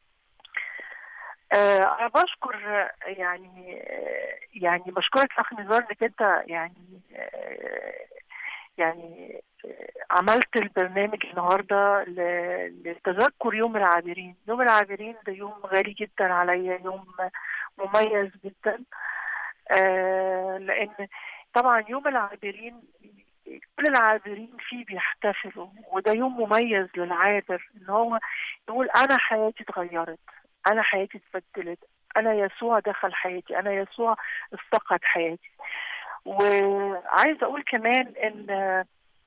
أنا بشكر يعني يعني بشكرك اخ نزار انك انت يعني يعني عملت البرنامج النهارده لتذكر يوم العابرين، يوم العابرين ده يوم غالي جدا عليا، يوم مميز جدا لان طبعا يوم العابرين كل العابرين فيه بيحتفلوا وده يوم مميز للعابر ان هو يقول انا حياتي اتغيرت انا حياتي اتبدلت انا يسوع دخل حياتي انا يسوع استقعد حياتي وعايزه اقول كمان ان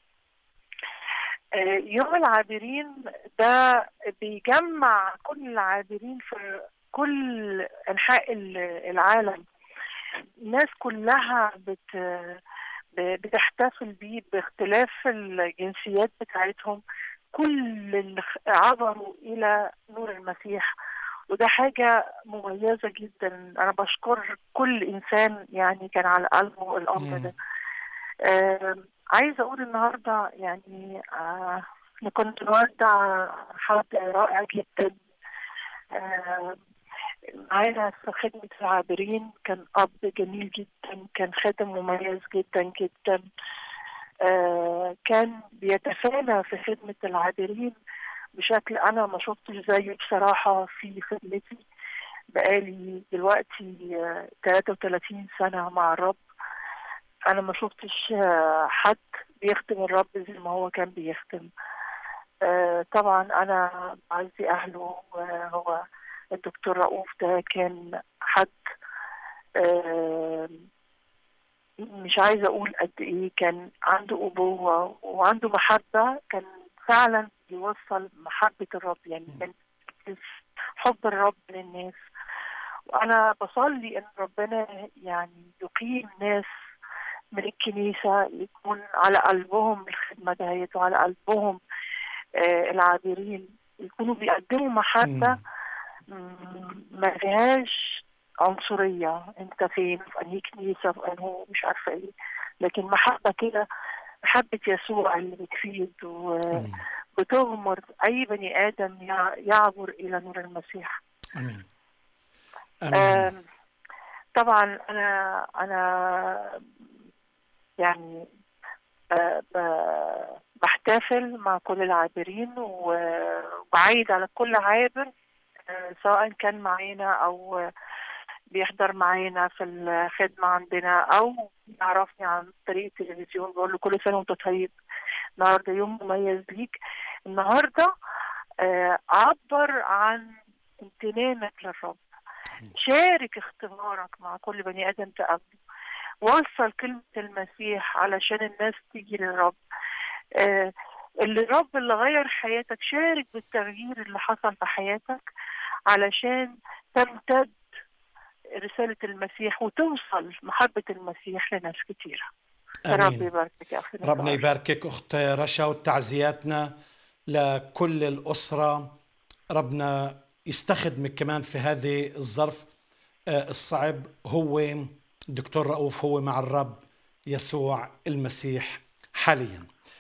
يوم العابرين ده بيجمع كل العابرين في كل انحاء العالم الناس كلها بت بتحتفل بيه باختلاف الجنسيات بتاعتهم كل اللي عبروا الى نور المسيح وده حاجة مميزة جدا أنا بشكر كل إنسان يعني كان على قلبه الأمر ده آه عايزة أقول النهاردة يعني آه كنت بودع حد رائع جدا آه معانا في خدمة العابرين كان أب جميل جدا كان خادم مميز جدا جدا آه كان بيتفانى في خدمة العابرين بشكل انا ما شفتش زيه بصراحه في خدمتي بقالي دلوقتي 33 سنه مع الرب انا ما شفتش حد بيخدم الرب زي ما هو كان بيخدم طبعا انا بعزي اهله وهو الدكتور رؤوف ده كان حد مش عايزه اقول قد ايه كان عنده ابوه وعنده محبه كان فعلا يوصل محبة الرب يعني من حب الرب للناس وأنا بصلي إن ربنا يعني يقيم ناس من الكنيسة يكون على قلبهم الخدمة دهيت وعلى قلبهم آه العابرين يكونوا بيقدموا محبة ما فيهاش عنصرية انت فين في انهي كنيسة في انهي مش عارفة ايه لكن محبة كده محبة يسوع اللي بتفيد وبتغمر أي بني آدم يعبر إلى نور المسيح أمين. أمين. طبعا أنا أنا يعني بحتفل مع كل العابرين وبعيد على كل عابر آه، سواء كان معانا او آه، بيحضر معانا في الخدمة عندنا أو يعرفني عن طريق التلفزيون بقول له كل سنة وأنت طيب النهاردة يوم مميز ليك النهاردة آه، عبر عن امتنانك للرب شارك اختبارك مع كل بني آدم تقابله وصل كلمة المسيح علشان الناس تيجي للرب آه، اللي الرب اللي غير حياتك شارك بالتغيير اللي حصل في حياتك علشان تمتد رسالة المسيح وتوصل محبة المسيح لناس كتيرة رب امين يباركك يا أخي ربنا نزار. يباركك اخت رشا وتعزياتنا لكل الاسره ربنا يستخدمك كمان في هذه الظرف آه، الصعب هو دكتور رؤوف هو مع الرب يسوع المسيح حاليا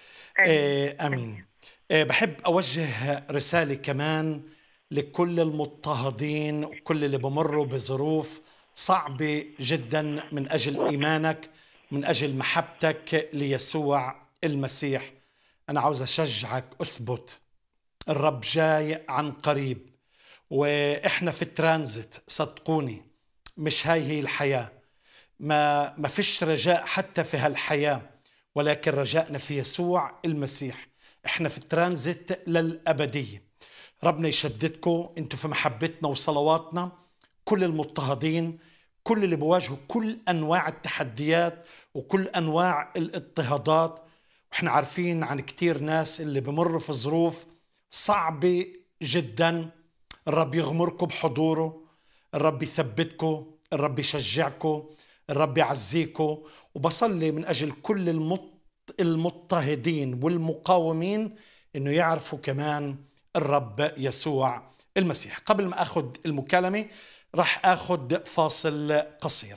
آه، امين آه، بحب اوجه رساله كمان لكل المضطهدين وكل اللي بمروا بظروف صعبه جدا من اجل ايمانك من اجل محبتك ليسوع المسيح انا عاوز اشجعك اثبت الرب جاي عن قريب واحنا في الترانزيت صدقوني مش هاي هي الحياه ما ما فيش رجاء حتى في هالحياه ولكن رجائنا في يسوع المسيح احنا في الترانزيت للابديه ربنا يشددكم انتوا في محبتنا وصلواتنا كل المضطهدين كل اللي بيواجهوا كل انواع التحديات وكل انواع الاضطهادات واحنا عارفين عن كتير ناس اللي بمروا في ظروف صعبه جدا الرب يغمركم بحضوره الرب يثبتكم الرب يشجعكم الرب يعزيكم وبصلي من اجل كل المط المضطهدين والمقاومين انه يعرفوا كمان الرب يسوع المسيح قبل ما اخذ المكالمه راح اخذ فاصل قصير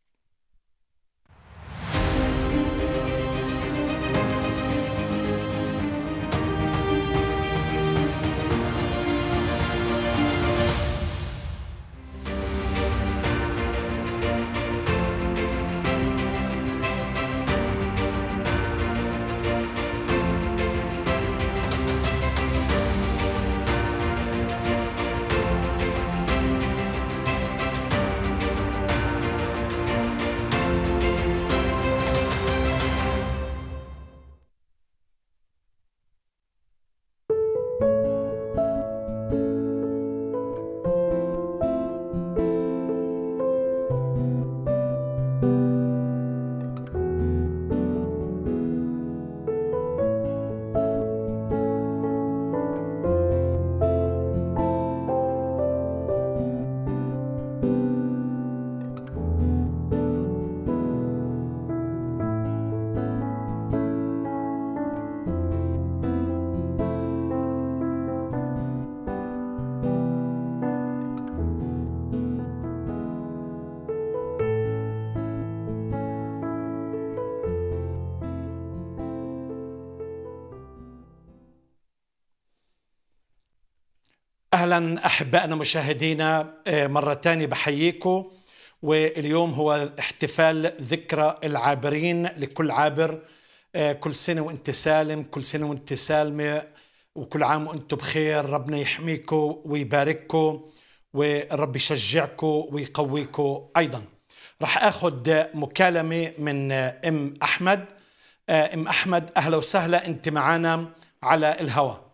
اهلا احبائنا مشاهدينا آه، مره تانية بحييكم واليوم هو احتفال ذكرى العابرين لكل عابر آه، كل سنه وانت سالم كل سنه وانت سالمه وكل عام وانتم بخير ربنا يحميكم ويبارككم والرب يشجعكم ويقويكم ايضا راح اخذ مكالمه من آه، ام احمد آه، ام احمد اهلا وسهلا انت معنا على الهواء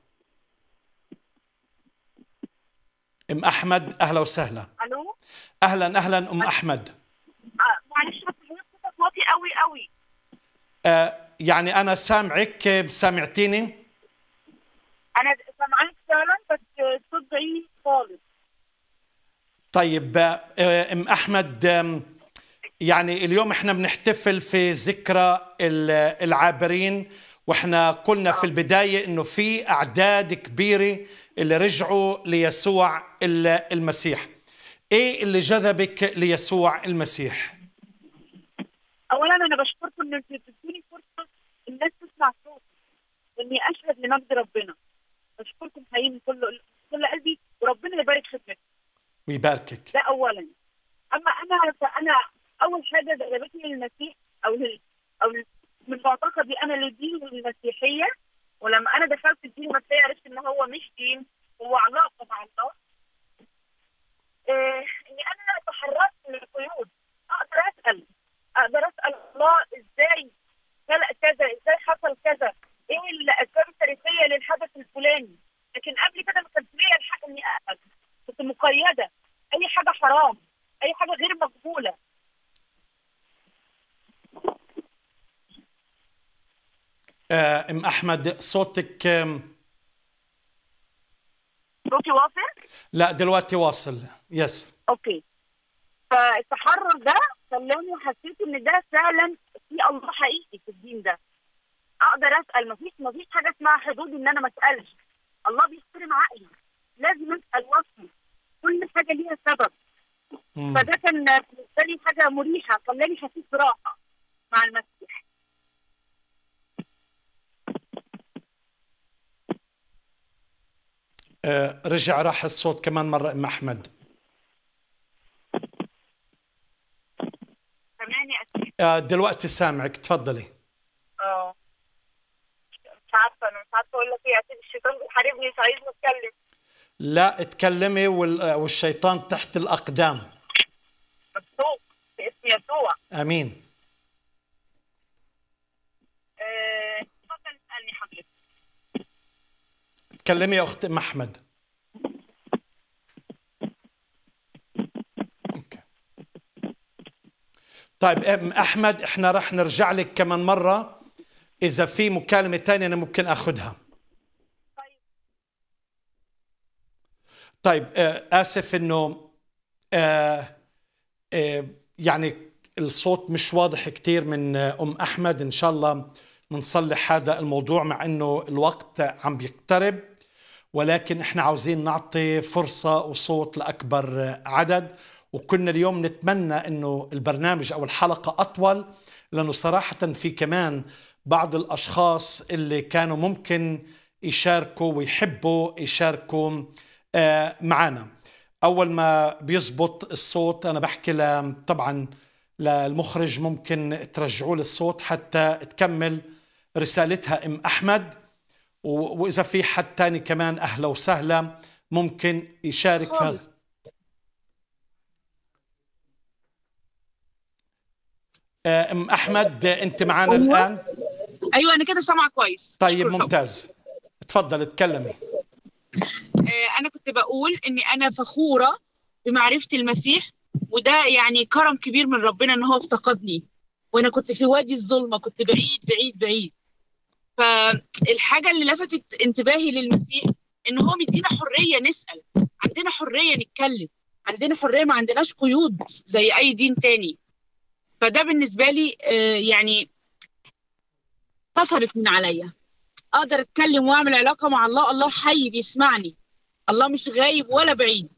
ام احمد اهلا وسهلا الو اهلا اهلا ام احمد آه، معلش بس حضرتك صوتك واطي قوي قوي آه، يعني انا سامعك سامعتيني انا سامعاك فعلا بس الصوت ضعيف خالص طيب آه، ام احمد آم، يعني اليوم احنا بنحتفل في ذكرى ال- العابرين واحنا قلنا في البدايه انه في اعداد كبيره اللي رجعوا ليسوع ال- المسيح ايه اللي جذبك ليسوع المسيح اولا انا بشكركم ان انتوا بتدوني فرصه الناس تسمع صوتي واني اشهد لمجد ربنا بشكركم حقيقي من كل كل قلبي وربنا يبارك خدمتكم ويباركك ده اولا اما انا فانا اول حاجه جذبتني للمسيح او لل او لل- من معتقدي انا للدين والمسيحيه ولما انا دخلت الدين المسيحي عرفت ان هو مش دين هو علاقه مع الله آه اني انا تحررت من القيود اقدر اسال اقدر اسال الله ازاي خلق كذا ازاي حصل كذا ايه الاسباب التاريخيه للحدث الفلاني لكن قبل كده ما كانش ليا الحق اني اسال كنت مقيده اي حاجه حرام اي حاجه غير مقبوله آه، ام احمد صوتك آم، صوتي واصل لا دلوقتي واصل يس اوكي فالتحرر ده خلاني حسيت ان ده فعلا في الله حقيقي في الدين ده اقدر اسال مفيش مفيش حاجه اسمها حدود ان انا ما اسالش الله بيحترم عقلي لازم اسال وافهم كل حاجه ليها سبب مم. فده كان بالنسبه لي حاجه مريحه خلاني حسيت براحه مع المسيح آه، رجع راح الصوت كمان مره ام احمد سامعني اكيد آه، دلوقتي سامعك تفضلي اه مش عارفه انا مش عارفه اقول لك ايه اكيد الشيطان بيحاربني مش عايزني اتكلم لا اتكلمي وال- آه، والشيطان تحت الاقدام مبسوط باسم يسوع امين آه، اتفضل اسالني حضرتك تكلمي يا اخت ام احمد أوكي. طيب ام احمد احنا رح نرجع لك كمان مره اذا في مكالمه ثانيه انا ممكن اخذها طيب آه، اسف انه آه، آه، يعني الصوت مش واضح كتير من آه، ام احمد ان شاء الله بنصلح هذا الموضوع مع انه الوقت عم بيقترب ولكن احنا عاوزين نعطي فرصة وصوت لأكبر عدد وكنا اليوم نتمنى انه البرنامج او الحلقة اطول لانه صراحة في كمان بعض الاشخاص اللي كانوا ممكن يشاركوا ويحبوا يشاركوا آه، معنا اول ما بيزبط الصوت انا بحكي ل- طبعا للمخرج ممكن ترجعوا لي الصوت حتى تكمل رسالتها ام احمد و- واذا في حد تاني كمان اهلا وسهلا ممكن يشارك في هذا خالص. آه، ام احمد آه، انت معنا أيوة. الان ايوه انا كده سامعه كويس طيب شكراً. ممتاز تفضل تكلمي آه، انا كنت بقول اني انا فخوره بمعرفه المسيح وده يعني كرم كبير من ربنا ان هو افتقدني وانا كنت في وادي الظلمه كنت بعيد بعيد بعيد فالحاجه اللي لفتت انتباهي للمسيح ان هو مدينا حريه نسال عندنا حريه نتكلم عندنا حريه ما عندناش قيود زي اي دين تاني فده بالنسبه لي آه، يعني كسرت من عليا اقدر اتكلم واعمل علاقه مع الله الله حي بيسمعني الله مش غايب ولا بعيد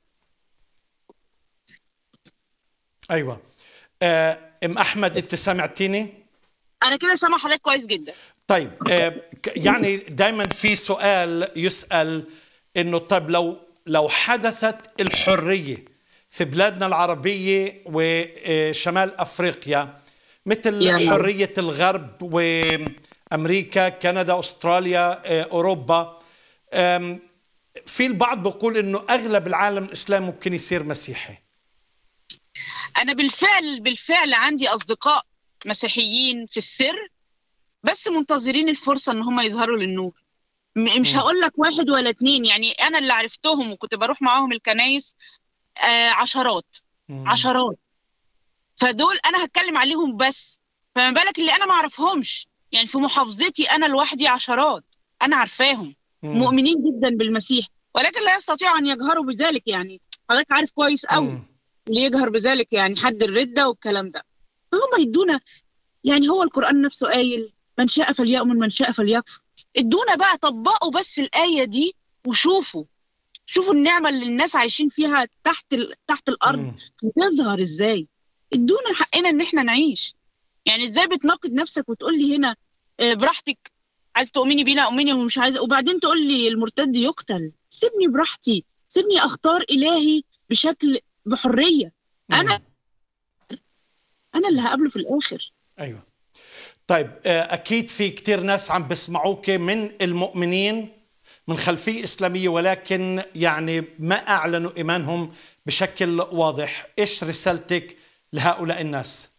ايوه آه، ام احمد انت سمعتيني انا كده سامع حضرتك كويس جدا طيب آه، ك- يعني دائما في سؤال يسأل انه طيب لو لو حدثت الحرية في بلادنا العربية وشمال افريقيا مثل يا الله. حرية الغرب وامريكا كندا استراليا آه، اوروبا آم، في البعض بيقول انه اغلب العالم الاسلامي ممكن يصير مسيحي انا بالفعل بالفعل عندي اصدقاء مسيحيين في السر بس منتظرين الفرصه ان هم يظهروا للنور م- مش مم. هقول لك واحد ولا اتنين يعني انا اللي عرفتهم وكنت بروح معاهم الكنايس آه عشرات مم. عشرات فدول انا هتكلم عليهم بس فما بالك اللي انا ما اعرفهمش يعني في محافظتي انا لوحدي عشرات انا عارفاهم مم. مؤمنين جدا بالمسيح ولكن لا يستطيعوا ان يجهروا بذلك يعني حضرتك عارف كويس قوي مم. اللي يجهر بذلك يعني حد الردة والكلام ده فهم يدونا يعني هو القرآن نفسه قايل من شاء فليؤمن من شاء فليكفر ادونا بقى طبقوا بس الآية دي وشوفوا شوفوا النعمة اللي الناس عايشين فيها تحت ال... تحت الأرض مم. بتظهر ازاي ادونا حقنا ان احنا نعيش يعني ازاي بتناقض نفسك وتقول لي هنا آه، براحتك عايز تؤمني بينا اؤمني ومش عايزه وبعدين تقول لي المرتد يقتل سيبني براحتي سيبني اختار الهي بشكل بحريه انا انا اللي هقابله في الاخر ايوه طيب آه، اكيد في كتير ناس عم بسمعوك من المؤمنين من خلفيه اسلاميه ولكن يعني ما اعلنوا ايمانهم بشكل واضح ايش رسالتك لهؤلاء الناس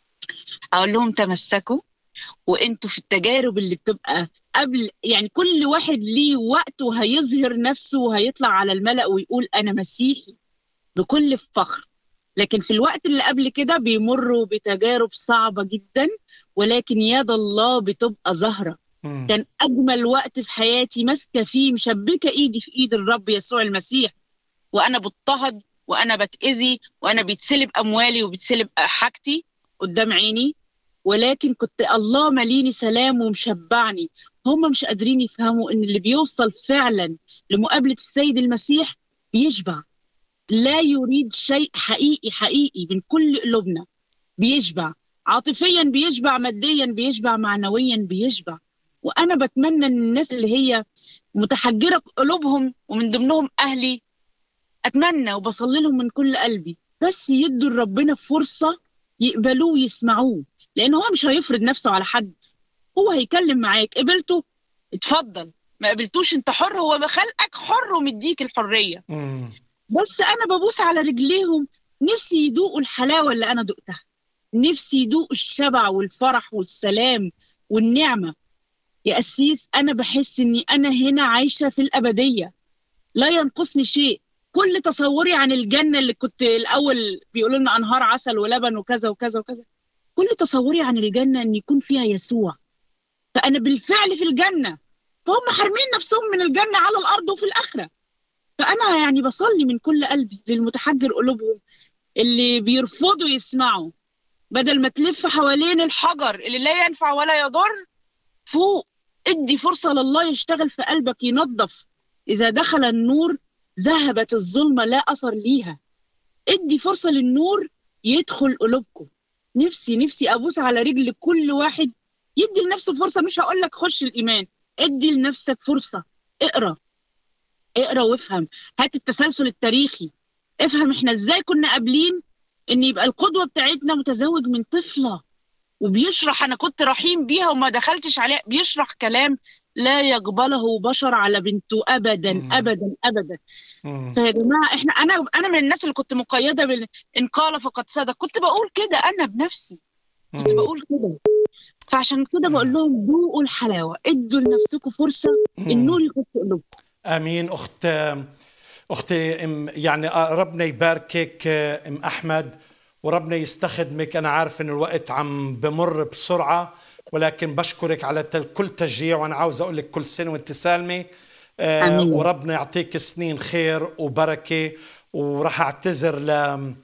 اقول لهم تمسكوا وانتوا في التجارب اللي بتبقى قبل يعني كل واحد ليه وقت وهيظهر نفسه وهيطلع على الملأ ويقول انا مسيحي بكل فخر لكن في الوقت اللي قبل كده بيمروا بتجارب صعبة جدا ولكن يد الله بتبقى ظاهرة مم. كان أجمل وقت في حياتي ماسكة فيه مشبكة إيدي في إيد الرب يسوع المسيح وأنا بضطهد وأنا بتأذي وأنا بيتسلب أموالي وبيتسلب حاجتي قدام عيني ولكن كنت الله مليني سلام ومشبعني هم مش قادرين يفهموا إن اللي بيوصل فعلا لمقابلة السيد المسيح بيشبع لا يريد شيء حقيقي حقيقي من كل قلوبنا بيشبع عاطفيا بيشبع ماديا بيشبع معنويا بيشبع وانا بتمنى ان الناس اللي هي متحجره قلوبهم ومن ضمنهم اهلي اتمنى وبصلي لهم من كل قلبي بس يدوا لربنا فرصه يقبلوه ويسمعوه لان هو مش هيفرض نفسه على حد هو هيكلم معاك قبلته اتفضل ما قبلتوش انت حر هو خلقك حر ومديك الحريه مم. بس انا ببوس على رجليهم نفسي يدوقوا الحلاوه اللي انا دقتها نفسي يدوقوا الشبع والفرح والسلام والنعمه يا قسيس انا بحس اني انا هنا عايشه في الابديه لا ينقصني شيء كل تصوري عن الجنه اللي كنت الاول بيقولوا لنا انهار عسل ولبن وكذا وكذا وكذا كل تصوري عن الجنه ان يكون فيها يسوع فانا بالفعل في الجنه فهم حارمين نفسهم من الجنه على الارض وفي الاخره فانا يعني بصلي من كل قلبي للمتحجر قلوبهم اللي بيرفضوا يسمعوا بدل ما تلف حوالين الحجر اللي لا ينفع ولا يضر فوق ادي فرصة لله يشتغل في قلبك ينظف إذا دخل النور ذهبت الظلمة لا أثر ليها ادي فرصة للنور يدخل قلوبكم نفسي نفسي أبوس على رجل كل واحد يدي لنفسه فرصة مش هقول لك خش الإيمان ادي لنفسك فرصة اقرأ اقرأ وافهم هات التسلسل التاريخي افهم احنا ازاي كنا قابلين ان يبقى القدوة بتاعتنا متزوج من طفلة وبيشرح انا كنت رحيم بيها وما دخلتش عليها بيشرح كلام لا يقبله بشر على بنته ابدا مم. ابدا ابدا مم. فيا جماعه احنا انا انا من الناس اللي كنت مقيده بال ان قال فقد صدق كنت بقول كده انا بنفسي كنت مم. بقول كده فعشان كده بقول لهم ذوقوا الحلاوه ادوا لنفسكم فرصه مم. النور يخش قلوبكم امين اخت اختي ام يعني ربنا يباركك ام احمد وربنا يستخدمك انا عارف ان الوقت عم بمر بسرعه ولكن بشكرك على تل- كل تشجيع وانا عاوز اقول لك كل سنه وانت سالمه آه، آمين. وربنا يعطيك سنين خير وبركه وراح اعتذر ل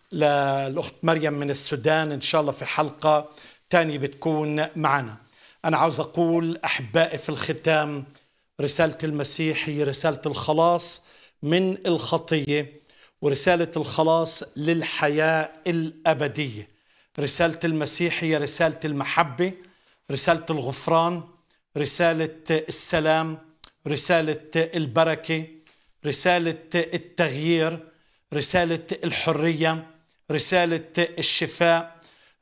للاخت مريم من السودان ان شاء الله في حلقه تانية بتكون معنا انا عاوز اقول احبائي في الختام رسالة المسيح هي رسالة الخلاص من الخطية ورسالة الخلاص للحياة الأبدية رسالة المسيح هي رسالة المحبة رسالة الغفران رسالة السلام رسالة البركة رسالة التغيير رسالة الحرية رسالة الشفاء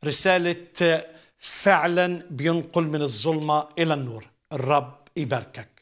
رسالة فعلا بينقل من الظلمة إلى النور الرب يباركك